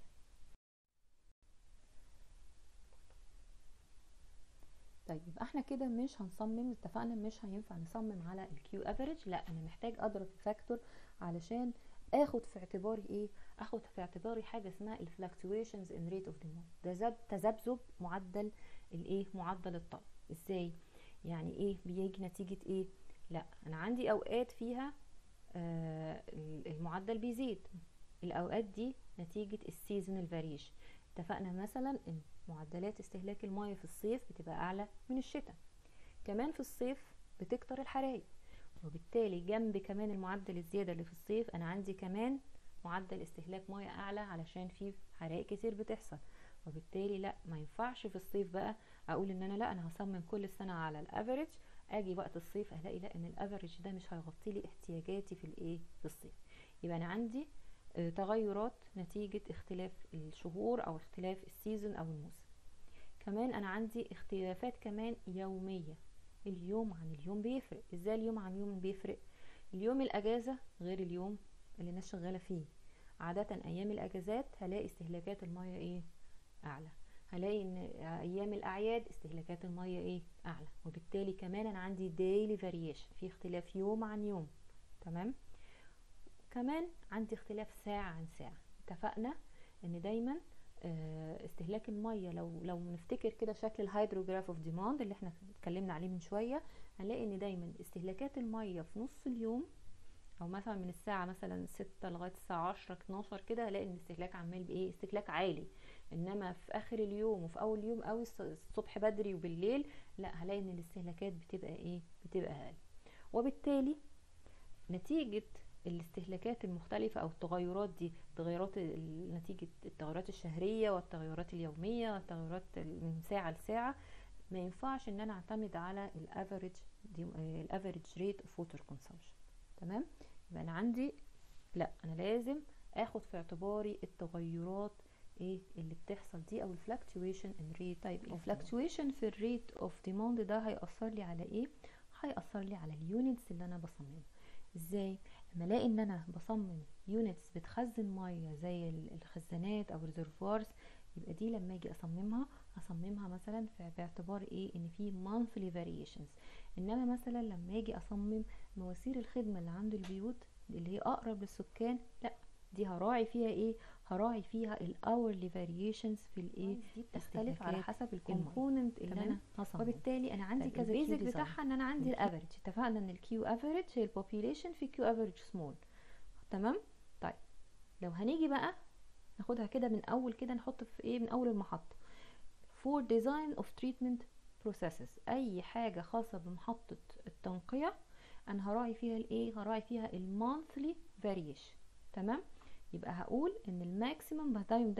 طيب يبقى احنا كده مش هنصمم اتفقنا مش هينفع نصمم على الكيو افريج لا انا محتاج اضرب في فاكتور علشان اخد في اعتباري ايه اخد في اعتباري حاجه اسمها الفلكتويشنز ان ريت اوف ديماند ده زب تذبذب معدل الايه معدل الطلب ازاي يعني ايه بيجي نتيجه ايه لا انا عندي اوقات فيها آه المعدل بيزيد الاوقات دي نتيجه السيزونال فاريشن اتفقنا مثلا ان معدلات استهلاك المياه في الصيف بتبقى اعلى من الشتاء كمان في الصيف بتكتر الحرايق وبالتالي جنب كمان المعدل الزياده اللي في الصيف انا عندي كمان معدل استهلاك ميه اعلى علشان في حرائق كتير بتحصل وبالتالي لا ما ينفعش في الصيف بقى اقول ان انا لا انا هصمم كل السنه على الافريج اجي وقت الصيف الاقي لا ان الافريج ده مش هيغطي لي احتياجاتي في الايه في الصيف يبقى انا عندي آه تغيرات نتيجه اختلاف الشهور او اختلاف السيزون او الموسم كمان انا عندي اختلافات كمان يوميه اليوم عن اليوم بيفرق ازاي اليوم عن اليوم بيفرق اليوم الاجازه غير اليوم اللي الناس شغاله فيه عاده ايام الاجازات هلاقي استهلاكات الميه ايه اعلى هلاقي ان ايام الاعياد استهلاكات الميه ايه اعلى وبالتالي كمان انا عندي ديلي فاريشن في اختلاف يوم عن يوم تمام كمان عندي اختلاف ساعه عن ساعه اتفقنا ان دايما استهلاك الميه لو لو نفتكر كده شكل الهيدروجراف اوف ديماند اللي احنا اتكلمنا عليه من شويه هنلاقي ان دايما استهلاكات الميه في نص اليوم او مثلا من الساعه مثلا 6 لغايه الساعه 10 12 كده هلاقي ان الاستهلاك عمال بايه استهلاك عالي انما في اخر اليوم وفي اول يوم قوي الصبح بدري وبالليل لا هلاقي ان الاستهلاكات بتبقى ايه بتبقى اقل وبالتالي نتيجة الاستهلاكات المختلفة او التغيرات دي تغيرات نتيجة التغيرات الشهرية والتغيرات اليومية والتغيرات من ساعة لساعة ما ينفعش ان انا اعتمد على الافريج الافريج ريت اوف ووتر كونسومشن تمام يبقى انا عندي لا انا لازم اخد في اعتباري التغيرات ايه اللي بتحصل دي او الفلكتويشن ان ريت طيب الفلكتويشن في الريت اوف ديماند ده هيأثر لي على ايه هيأثر لي على اليونتس اللي انا بصممها ازاي لما الاقي ان انا بصمم يونتس بتخزن ميه زي الخزانات او الريزرفوارز يبقى دي لما اجي اصممها اصممها مثلا في باعتبار ايه ان في monthly variations انما مثلا لما اجي اصمم مواسير الخدمه اللي عند البيوت اللي هي اقرب للسكان لا دي هراعي فيها ايه هراعي فيها الاورلي فاريشنز في الايه دي بتختلف على حسب الكومبوننت اللي انا هصمم وبالتالي انا عندي كذا البيزك بتاعها ان انا عندي الافريج اتفقنا ان الكيو افريج هي البوبيليشن في كيو افريج سمول تمام طيب لو هنيجي بقى ناخدها كده من اول كده نحط في ايه من اول المحطه for design of treatment processes اي حاجه خاصه بمحطه التنقيه انا هراعي فيها الايه هراعي فيها المونثلي فاريشن تمام يبقى هقول ان الماكسيمم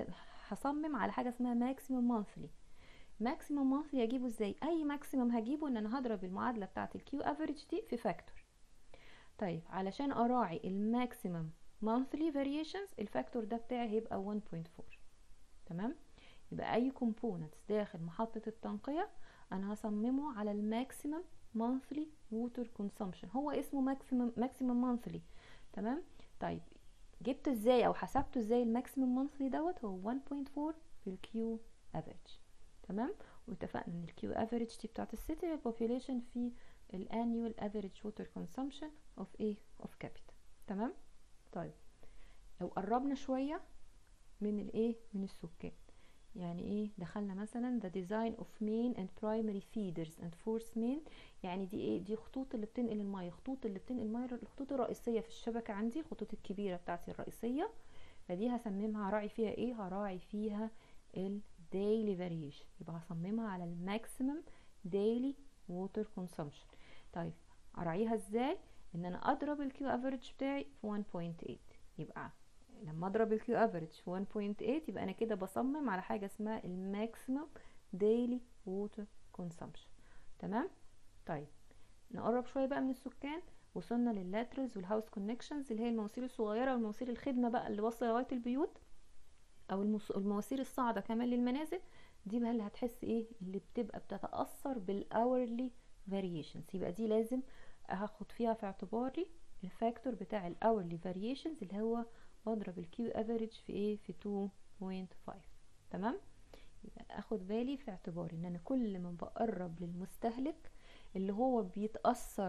هصمم على حاجه اسمها ماكسيمم مانثلي ماكسيمم مانثلي اجيبه ازاي اي ماكسيمم هجيبه ان انا هضرب المعادله بتاعه الكيو افريج دي في فاكتور طيب علشان اراعي الماكسيمم monthly variations الفاكتور ده بتاعي هيبقى 1.4 تمام يبقى اي components داخل محطة التنقية انا هصممه على الماكسيمم monthly water consumption هو اسمه maximum maximum monthly تمام طيب جبت ازاي او حسبته ازاي الماكسيمم monthly دوت هو 1.4 في الكيو افريج تمام واتفقنا ان الكيو افريج دي بتاعت السيتي population في الانيوال افريج ووتر كونسومشن اوف ايه اوف كابيتا تمام طيب لو قربنا شوية من الايه من السكان يعني ايه دخلنا مثلا the design of main and primary feeders and force main يعني دي ايه دي خطوط اللي بتنقل المية خطوط اللي بتنقل المية الخطوط الرئيسية في الشبكة عندي الخطوط الكبيرة بتاعتي الرئيسية فدي هسممها هراعي فيها ايه هراعي فيها ال daily variation يبقى هصممها على الماكسيمم daily water consumption طيب اراعيها ازاي ان انا اضرب الكيو افريج بتاعي في 1.8 يبقى لما اضرب الكيو افريج في 1.8 يبقى انا كده بصمم على حاجه اسمها الماكسيمم ديلي ووتر كونسامشن تمام طيب نقرب شويه بقى من السكان وصلنا لللاترز والهاوس كونكشنز اللي هي المواسير الصغيره والمواسير الخدمه بقى اللي واصله لغايه البيوت او المواسير الصاعده كمان للمنازل دي بقى اللي هتحس ايه اللي بتبقى بتتاثر بالاورلي فاريشنز يبقى دي لازم هاخد فيها في اعتباري الفاكتور بتاع الاورلي فاريشنز اللي هو بضرب الكيو افريج في ايه في 2.5 تمام يبقى اخد بالي في اعتباري ان انا كل ما بقرب للمستهلك اللي هو بيتاثر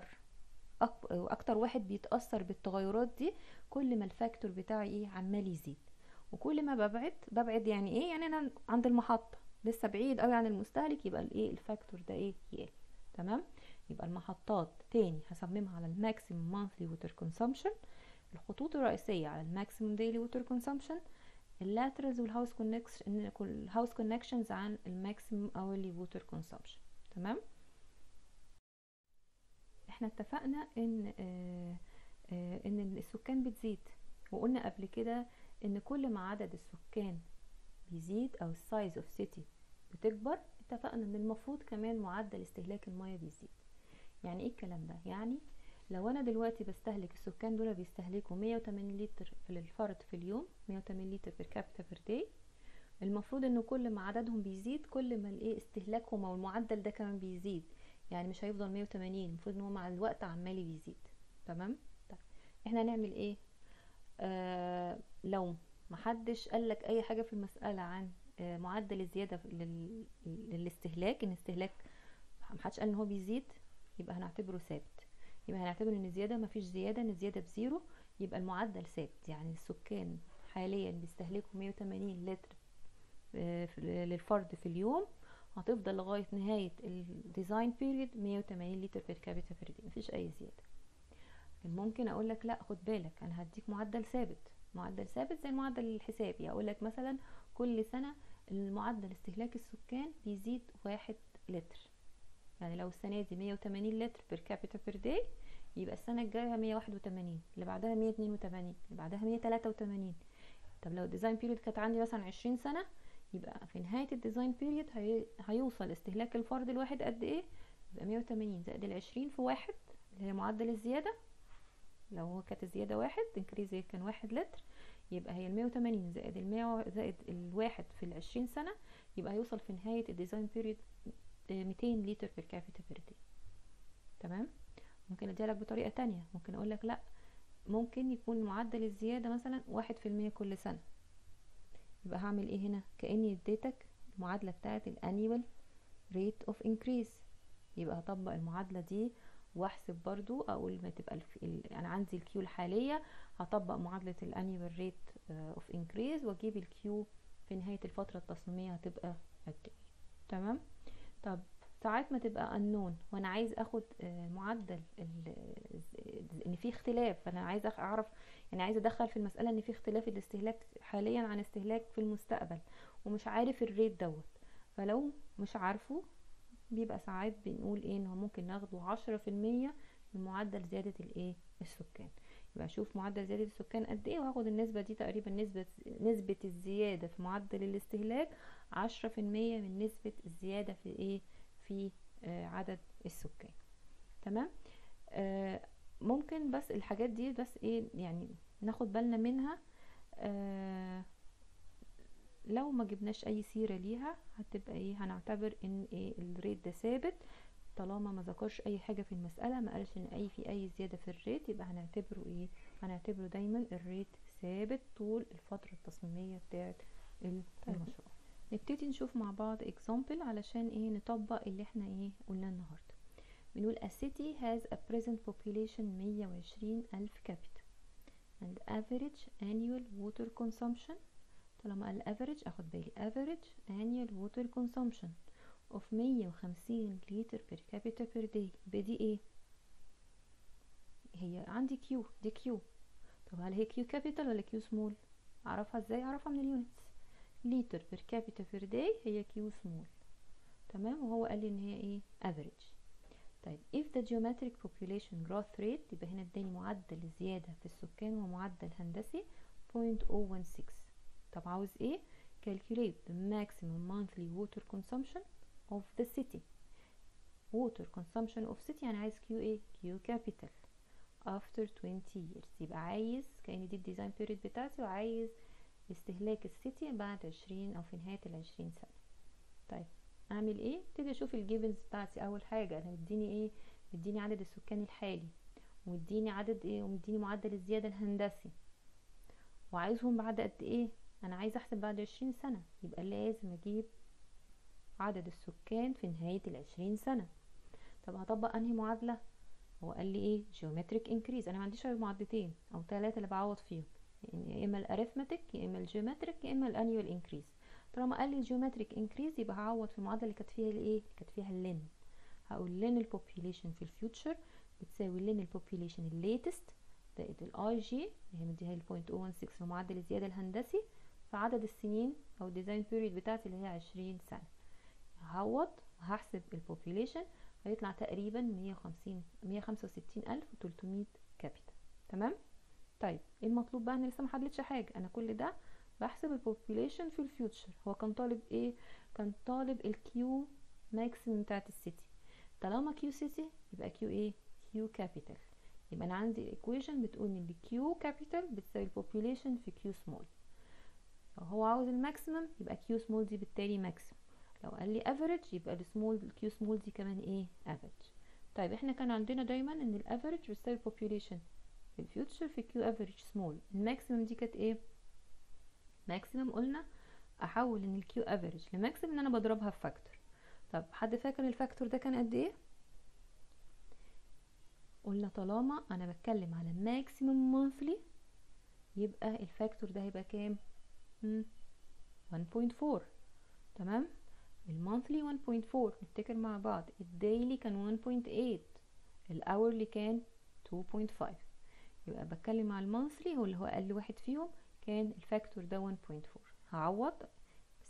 اكتر واحد بيتاثر بالتغيرات دي كل ما الفاكتور بتاعي ايه عمال يزيد وكل ما ببعد ببعد يعني ايه يعني انا عند المحطه لسه بعيد قوي عن المستهلك يبقى الايه الفاكتور ده ايه يقل تمام يبقى المحطات تاني هصممها على الماكسيمم مانثلي ووتر كونسومشن الخطوط الرئيسية على الماكسيمم ديلي ووتر كونسومشن اللاترز والهاوس كونكشن الهاوس كونكشنز عن الماكسيمم اورلي ووتر كونسومشن تمام احنا اتفقنا ان آه آه ان السكان بتزيد وقلنا قبل كده ان كل ما عدد السكان بيزيد او السايز اوف سيتي بتكبر اتفقنا ان المفروض كمان معدل استهلاك المياه بيزيد يعني ايه الكلام ده يعني لو انا دلوقتي بستهلك السكان دول بيستهلكوا 180 لتر للفرد في اليوم 180 لتر بير كابيتا بير داي المفروض انه كل ما عددهم بيزيد كل ما الايه استهلاكهم او المعدل ده كمان بيزيد يعني مش هيفضل 180 المفروض ان هو مع الوقت عمال بيزيد تمام طيب احنا هنعمل ايه آه لو محدش قالك اي حاجه في المساله عن آه معدل الزياده لل... للاستهلاك ان استهلاك محدش قال ان هو بيزيد يبقى هنعتبره ثابت يبقى هنعتبر ان الزياده مفيش زياده ان الزياده بزيرو يبقى المعدل ثابت يعني السكان حاليا بيستهلكوا 180 لتر للفرد في اليوم هتفضل لغايه نهايه الديزاين بيريد 180 لتر بير كابيتا بير دي مفيش اي زياده ممكن اقول لك لا خد بالك انا هديك معدل ثابت معدل ثابت زي المعدل الحسابي اقول لك مثلا كل سنه المعدل استهلاك السكان بيزيد واحد لتر يعني لو السنة دي مية وتمانين لتر بير كابيتا بير داي يبقى السنة الجاية مية واحد وتمانين اللي بعدها مية اتنين وتمانين اللي بعدها مية تلاتة وتمانين طب لو الديزاين بيريود كانت عندي مثلا عشرين سنة يبقى في نهاية الديزاين بيريود هي... هيوصل استهلاك الفرد الواحد قد ايه يبقى مية وتمانين زائد العشرين في واحد اللي هي معدل الزيادة لو هو كانت الزيادة واحد انكريز كان واحد لتر يبقى هي المية وتمانين زائد المية زائد الواحد في العشرين سنة يبقى هيوصل في نهاية الديزاين بيريود ميتين لتر بير كابيتا بير دي تمام ممكن اديها لك بطريقة تانية ممكن اقول لك لا ممكن يكون معدل الزيادة مثلا واحد في المية كل سنة يبقى هعمل ايه هنا كأني اديتك المعادلة بتاعت الانيوال ريت اوف انكريز يبقى هطبق المعادلة دي واحسب برضو اقول ما تبقى الف... ال... انا عندي الكيو الحالية هطبق معادلة الانيوال ريت اوف انكريز واجيب الكيو في نهاية الفترة التصميمية هتبقى قد ايه تمام طب ساعات ما تبقى unknown وانا عايز اخد معدل ان في اختلاف فانا عايز اعرف يعني عايز ادخل في المساله ان في اختلاف الاستهلاك حاليا عن استهلاك في المستقبل ومش عارف الريت دوت فلو مش عارفه بيبقى ساعات بنقول ايه ان هو ممكن ناخده عشرة في المية من معدل زيادة الايه السكان يبقى اشوف معدل زيادة السكان قد ايه وهاخد النسبة دي تقريبا نسبة نسبة الزيادة في معدل الاستهلاك عشرة في المية من نسبة الزيادة في ايه في آه عدد السكان تمام آه ممكن بس الحاجات دي بس ايه يعني ناخد بالنا منها آه لو ما جبناش اي سيرة ليها هتبقى ايه هنعتبر ان ايه الريت ده ثابت طالما ما ذكرش اي حاجة في المسألة ما قالش ان اي في اي زيادة في الريت يبقى هنعتبره ايه هنعتبره دايما الريت ثابت طول الفترة التصميمية بتاعت المشروع نبتدي نشوف مع بعض example علشان ايه نطبق اللي احنا ايه قلنا النهاردة بنقول a city has a present population 120 ألف capital and average annual water consumption طالما قال average اخد بالي average annual water consumption of 150 لتر per capita per day بدي ايه هي عندي كيو دي كيو طب هل هي كيو كابيتال ولا كيو سمول اعرفها ازاي اعرفها من اليونتس لتر بير كابيتا بير داي هي كيو سمول تمام وهو قال لي ان هي ايه افريج طيب if the geometric population growth rate يبقى هنا اداني معدل الزيادة في السكان ومعدل هندسي 0.016 طب عاوز ايه calculate the maximum monthly water consumption of the city water consumption of city يعني عايز كيو ايه كيو capital after 20 years يبقى عايز كأن دي الديزاين بيريد بتاعتي وعايز استهلاك السيتي بعد عشرين او في نهاية العشرين سنة طيب اعمل ايه ابتدي اشوف الجيفنز بتاعتي اول حاجة انا مديني ايه مديني عدد السكان الحالي ومديني عدد ايه ومديني معدل الزيادة الهندسي وعايزهم بعد قد ايه انا عايزه احسب بعد عشرين سنة يبقى لازم اجيب عدد السكان في نهاية العشرين سنة طب هطبق انهي معادلة هو قال لي ايه جيومتريك انكريز انا ما عنديش غير معادلتين او ثلاثة اللي بعوض فيهم يعني يا اما الاريثمتيك يا اما الجيومتريك يا اما الانيوال انكريز طالما قال لي الجيومتريك انكريز يبقى هعوض في المعادله اللي كانت فيها الايه كانت فيها اللين هقول لين البوبيليشن في الفيوتشر بتساوي لين البوبيليشن الليتست زائد الاي جي اللي هي مديها لي 0.016 في معدل الزياده الهندسي في عدد السنين او الديزاين بيريد بتاعتي اللي هي 20 سنه هعوض وهحسب البوبيليشن هيطلع تقريبا 150 165300 كابيتا تمام طيب ايه المطلوب بقى انا لسه ما حددتش حاجه انا كل ده بحسب البوبيليشن في الفيوتشر هو كان طالب ايه كان طالب الكيو ماكسيمم بتاعت السيتي طالما كيو سيتي يبقى كيو ايه كيو كابيتال يبقى انا عندي الايكويشن بتقول ان الكيو كابيتال بتساوي البوبيليشن في كيو سمول لو هو عاوز الماكسيمم يبقى كيو سمول دي بالتالي ماكسيمم لو قال لي افريج يبقى السمول الكيو سمول دي كمان ايه افريج طيب احنا كان عندنا دايما ان الافريج بتساوي البوبيليشن في الفيوتشر في كيو افريج سمول الماكسيمم دي كانت ايه ماكسيمم قلنا احول ان الكيو افريج لماكسيمم ان انا بضربها في فاكتور طب حد فاكر الفاكتور ده كان قد ايه قلنا طالما انا بتكلم على ماكسيمم مونثلي يبقى الفاكتور ده هيبقى كام 1.4 تمام المونثلي 1.4 نفتكر مع بعض الديلي كان 1.8 الاورلي كان 2.5 يبقى بتكلم على المونثلي هو اللي هو اقل واحد فيهم كان الفاكتور ده 1.4 هعوض بس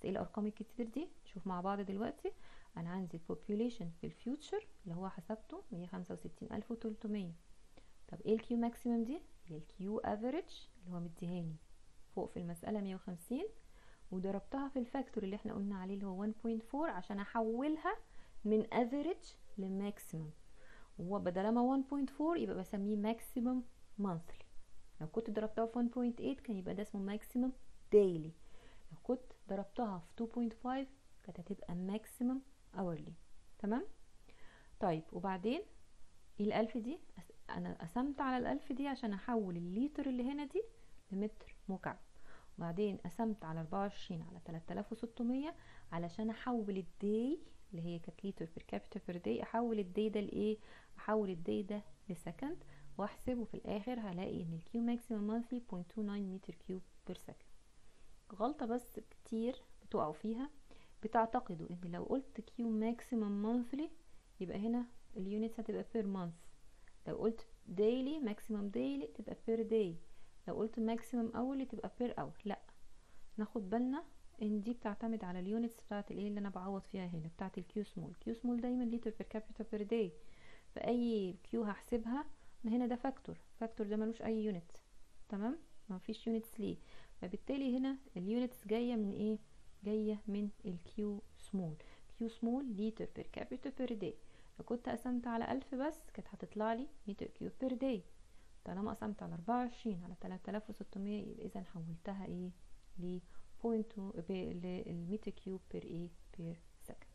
ايه الارقام الكتير دي نشوف مع بعض دلوقتي انا عندي البوبوليشن في الفيوتشر اللي هو حسبته 165300 طب ايه الكيو ماكسيمم دي هي الكيو افريج اللي هو مديهاني فوق في المسألة 150 وضربتها في الفاكتور اللي احنا قلنا عليه اللي هو 1.4 عشان احولها من افريج لماكسيمم وهو بدلما 1.4 يبقى بسميه ماكسيمم مانثلي لو كنت ضربتها في 1.8 كان يبقى ده اسمه ماكسيمم دايلي لو كنت ضربتها في 2.5 كانت هتبقى ماكسيمم اورلي تمام طيب وبعدين الألف دي انا قسمت على الألف دي عشان احول الليتر اللي هنا دي لمتر مكعب وبعدين قسمت على 24 على 3600 علشان احول الداي اللي هي كانت لتر بير كابيتا بير داي احول الداي ده لايه احول الداي ده لسكند واحسب وفي الاخر هلاقي ان الكيو ماكسيمم مانثلي 0.29 متر كيوب بير سكند غلطه بس كتير بتقعوا فيها بتعتقدوا ان لو قلت كيو ماكسيمم مانثلي يبقى هنا اليونتس هتبقى بير مانث لو قلت دايلي ماكسيمم دايلي تبقى بير داي لو قلت ماكسيمم اورلي تبقى بير اور لا ناخد بالنا ان دي بتعتمد على اليونتس بتاعت الايه اللي انا بعوض فيها هنا بتاعت الكيو سمول كيو سمول دايما لتر بير كابيتا بير داي فاي كيو هحسبها ما هنا ده فاكتور فاكتور ده ملوش اي يونت تمام ما فيش يونتس ليه فبالتالي هنا اليونتس جايه من ايه جايه من الكيو سمول كيو سمول لتر بير كابيتا بير داي لو كنت قسمت على ألف بس كانت هتطلع لي متر كيوب بير داي طالما قسمت على أربعة وعشرين على تلاتة آلاف وستمية يبقى إذا حولتها إيه ل بوينت للمتر كيوب بير إيه بير سكند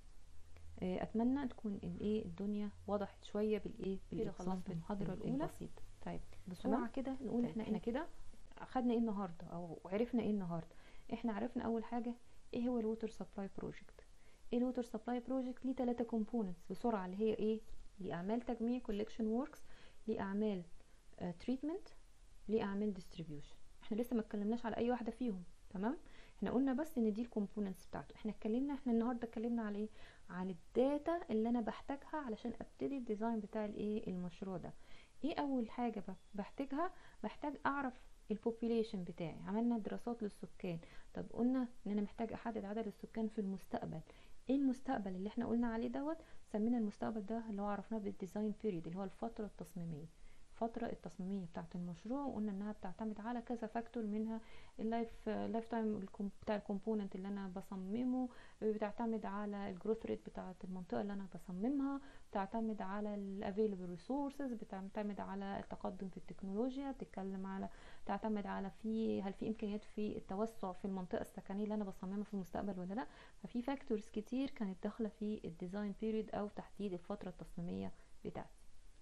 أتمنى تكون الإيه الدنيا وضحت شوية بالإيه بالإخلاص بالمحاضرة الأولى بسيط طيب بسرعة كده نقول طيب، إحنا إحنا إحنا كده أخدنا إيه النهاردة أو عرفنا إيه النهاردة إحنا عرفنا أول حاجة إيه هو الووتر سبلاي بروجكت ايه الووتر سبلاي بروجكت ليه ثلاثة كومبوننتس بسرعة اللي هي ايه ليه اعمال تجميع كولكشن وركس ليه اعمال تريتمنت ليه اعمال ديستريبيوشن احنا لسه ما اتكلمناش على اي واحدة فيهم تمام احنا قلنا بس ان دي الكومبوننتس بتاعته احنا اتكلمنا احنا النهارده اتكلمنا على ايه على الداتا اللي انا بحتاجها علشان ابتدي الديزاين بتاع الايه المشروع ده ايه اول حاجة ب- بحتاجها بحتاج اعرف البوبيليشن بتاعي عملنا دراسات للسكان طب قلنا ان انا محتاج احدد عدد السكان في المستقبل ايه المستقبل اللي احنا قلنا عليه دوت سمينا المستقبل ده اللي هو عرفناه بالديزاين بيريد اللي هو الفترة التصميمية الفترة التصميمية بتاعة المشروع وقلنا انها بتعتمد على كذا فاكتور منها اللايف لايف تايم بتاع الكومبوننت اللي انا بصممه بتعتمد على الجروث ريت بتاعة المنطقة اللي انا بصممها بتعتمد على الافيلبل ريسورسز بتعتمد على التقدم في التكنولوجيا بتتكلم على تعتمد على في هل في امكانيات في التوسع في المنطقة السكنية اللي انا بصممها في المستقبل ولا لا ففي فاكتورز كتير كانت داخلة في الديزاين بيريد او تحديد الفترة التصميمية بتاعتي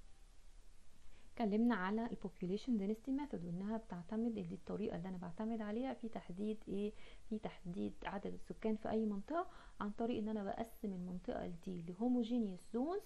اتكلمنا على البوبوليشن دينستي ميثود وانها بتعتمد دي الطريقه اللي انا بعتمد عليها في تحديد ايه في تحديد عدد السكان في اي منطقه عن طريق ان انا بقسم المنطقه دي لهوموجينيوس زونز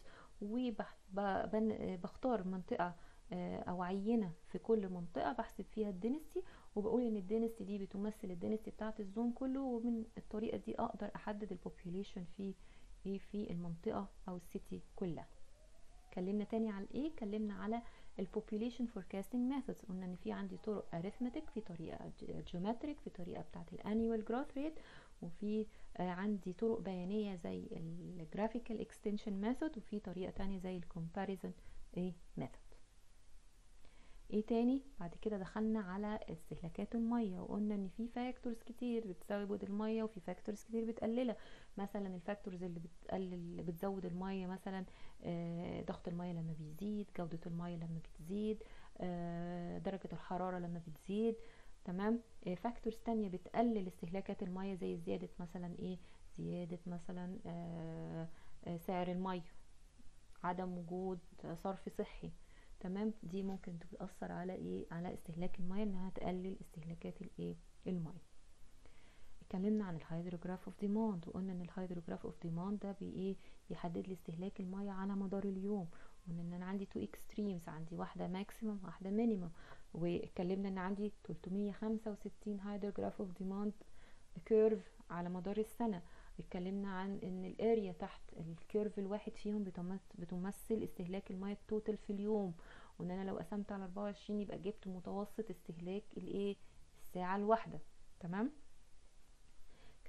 وبختار منطقه آه، او عينه في كل منطقه بحسب فيها الدينستي وبقول ان الدينستي دي بتمثل الدينستي بتاعه الزون كله ومن الطريقه دي اقدر احدد البوبوليشن في ايه في المنطقه او السيتي كلها اتكلمنا تاني على ايه اتكلمنا على البوبوليشن فوركاستنج ميثودز قلنا ان في عندي طرق اريثمتيك في طريقه جيومتريك في طريقه بتاعه الانيوال جروث ريت وفي آه، عندي طرق بيانيه زي الجرافيكال اكستنشن ميثود وفي طريقه تانية زي الكومباريزون ايه ميثود ايه تاني بعد كده دخلنا على استهلاكات الميه وقلنا ان في فاكتورز كتير بتزود الميه وفي فاكتورز كتير بتقللها مثلا الفاكتورز اللي بتقلل اللي بتزود الميه مثلا آه، ضغط الميه لما بيزيد جوده الميه لما بتزيد آه، درجه الحراره لما بتزيد تمام فاكتورز تانية بتقلل استهلاكات الميه زي زياده مثلا ايه زياده مثلا آه، آه، سعر الميه عدم وجود صرف صحي تمام دي ممكن تأثر على ايه على استهلاك الميه انها تقلل استهلاكات الايه الميه اتكلمنا عن الهيدروجراف اوف ديماند وقلنا ان الهيدروجراف اوف ديماند ده بي ايه بيحدد لي استهلاك الميه على مدار اليوم وقلنا ان انا عندي تو اكستريمز عندي واحده ماكسيمم واحده مينيمم واتكلمنا ان عندي 365 هيدروجراف اوف ديماند كيرف على مدار السنه اتكلمنا عن ان الاريا تحت الكيرف الواحد فيهم بتمث- بتمثل استهلاك الميه التوتال في اليوم وان انا لو قسمت على 24 يبقى جبت متوسط استهلاك الايه الساعه الواحده تمام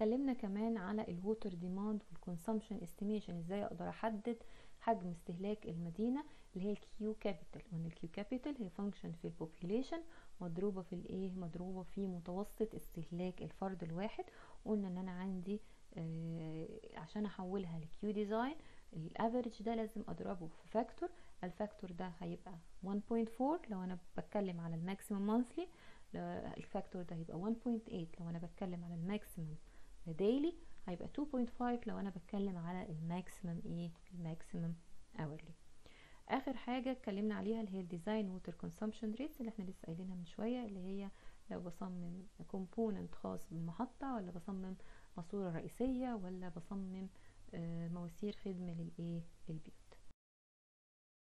اتكلمنا كمان على الووتر ديماند والكونسومشن استيميشن ازاي اقدر احدد حجم استهلاك المدينه اللي هي الكيو كابيتال وان الكيو كابيتال هي فانكشن في البوبيوليشن مضروبه في الايه مضروبه في متوسط استهلاك الفرد الواحد قلنا ان انا عندي آه عشان احولها لكيو ديزاين الافريج ده لازم اضربه في فاكتور الفاكتور ده هيبقى 1.4 لو انا بتكلم على الماكسيمم مانثلي الفاكتور ده هيبقى 1.8 لو انا بتكلم على الماكسيمم ديلي هيبقى 2.5 لو انا بتكلم على الماكسيمم ايه الماكسيمم اورلي اخر حاجه اتكلمنا عليها اللي هي الديزاين ووتر كونسومشن ريتس اللي احنا لسه قايلينها من شويه اللي هي لو بصمم كومبوننت خاص بالمحطه ولا بصمم ماسوره رئيسيه ولا بصمم مواسير خدمه للايه للبيوت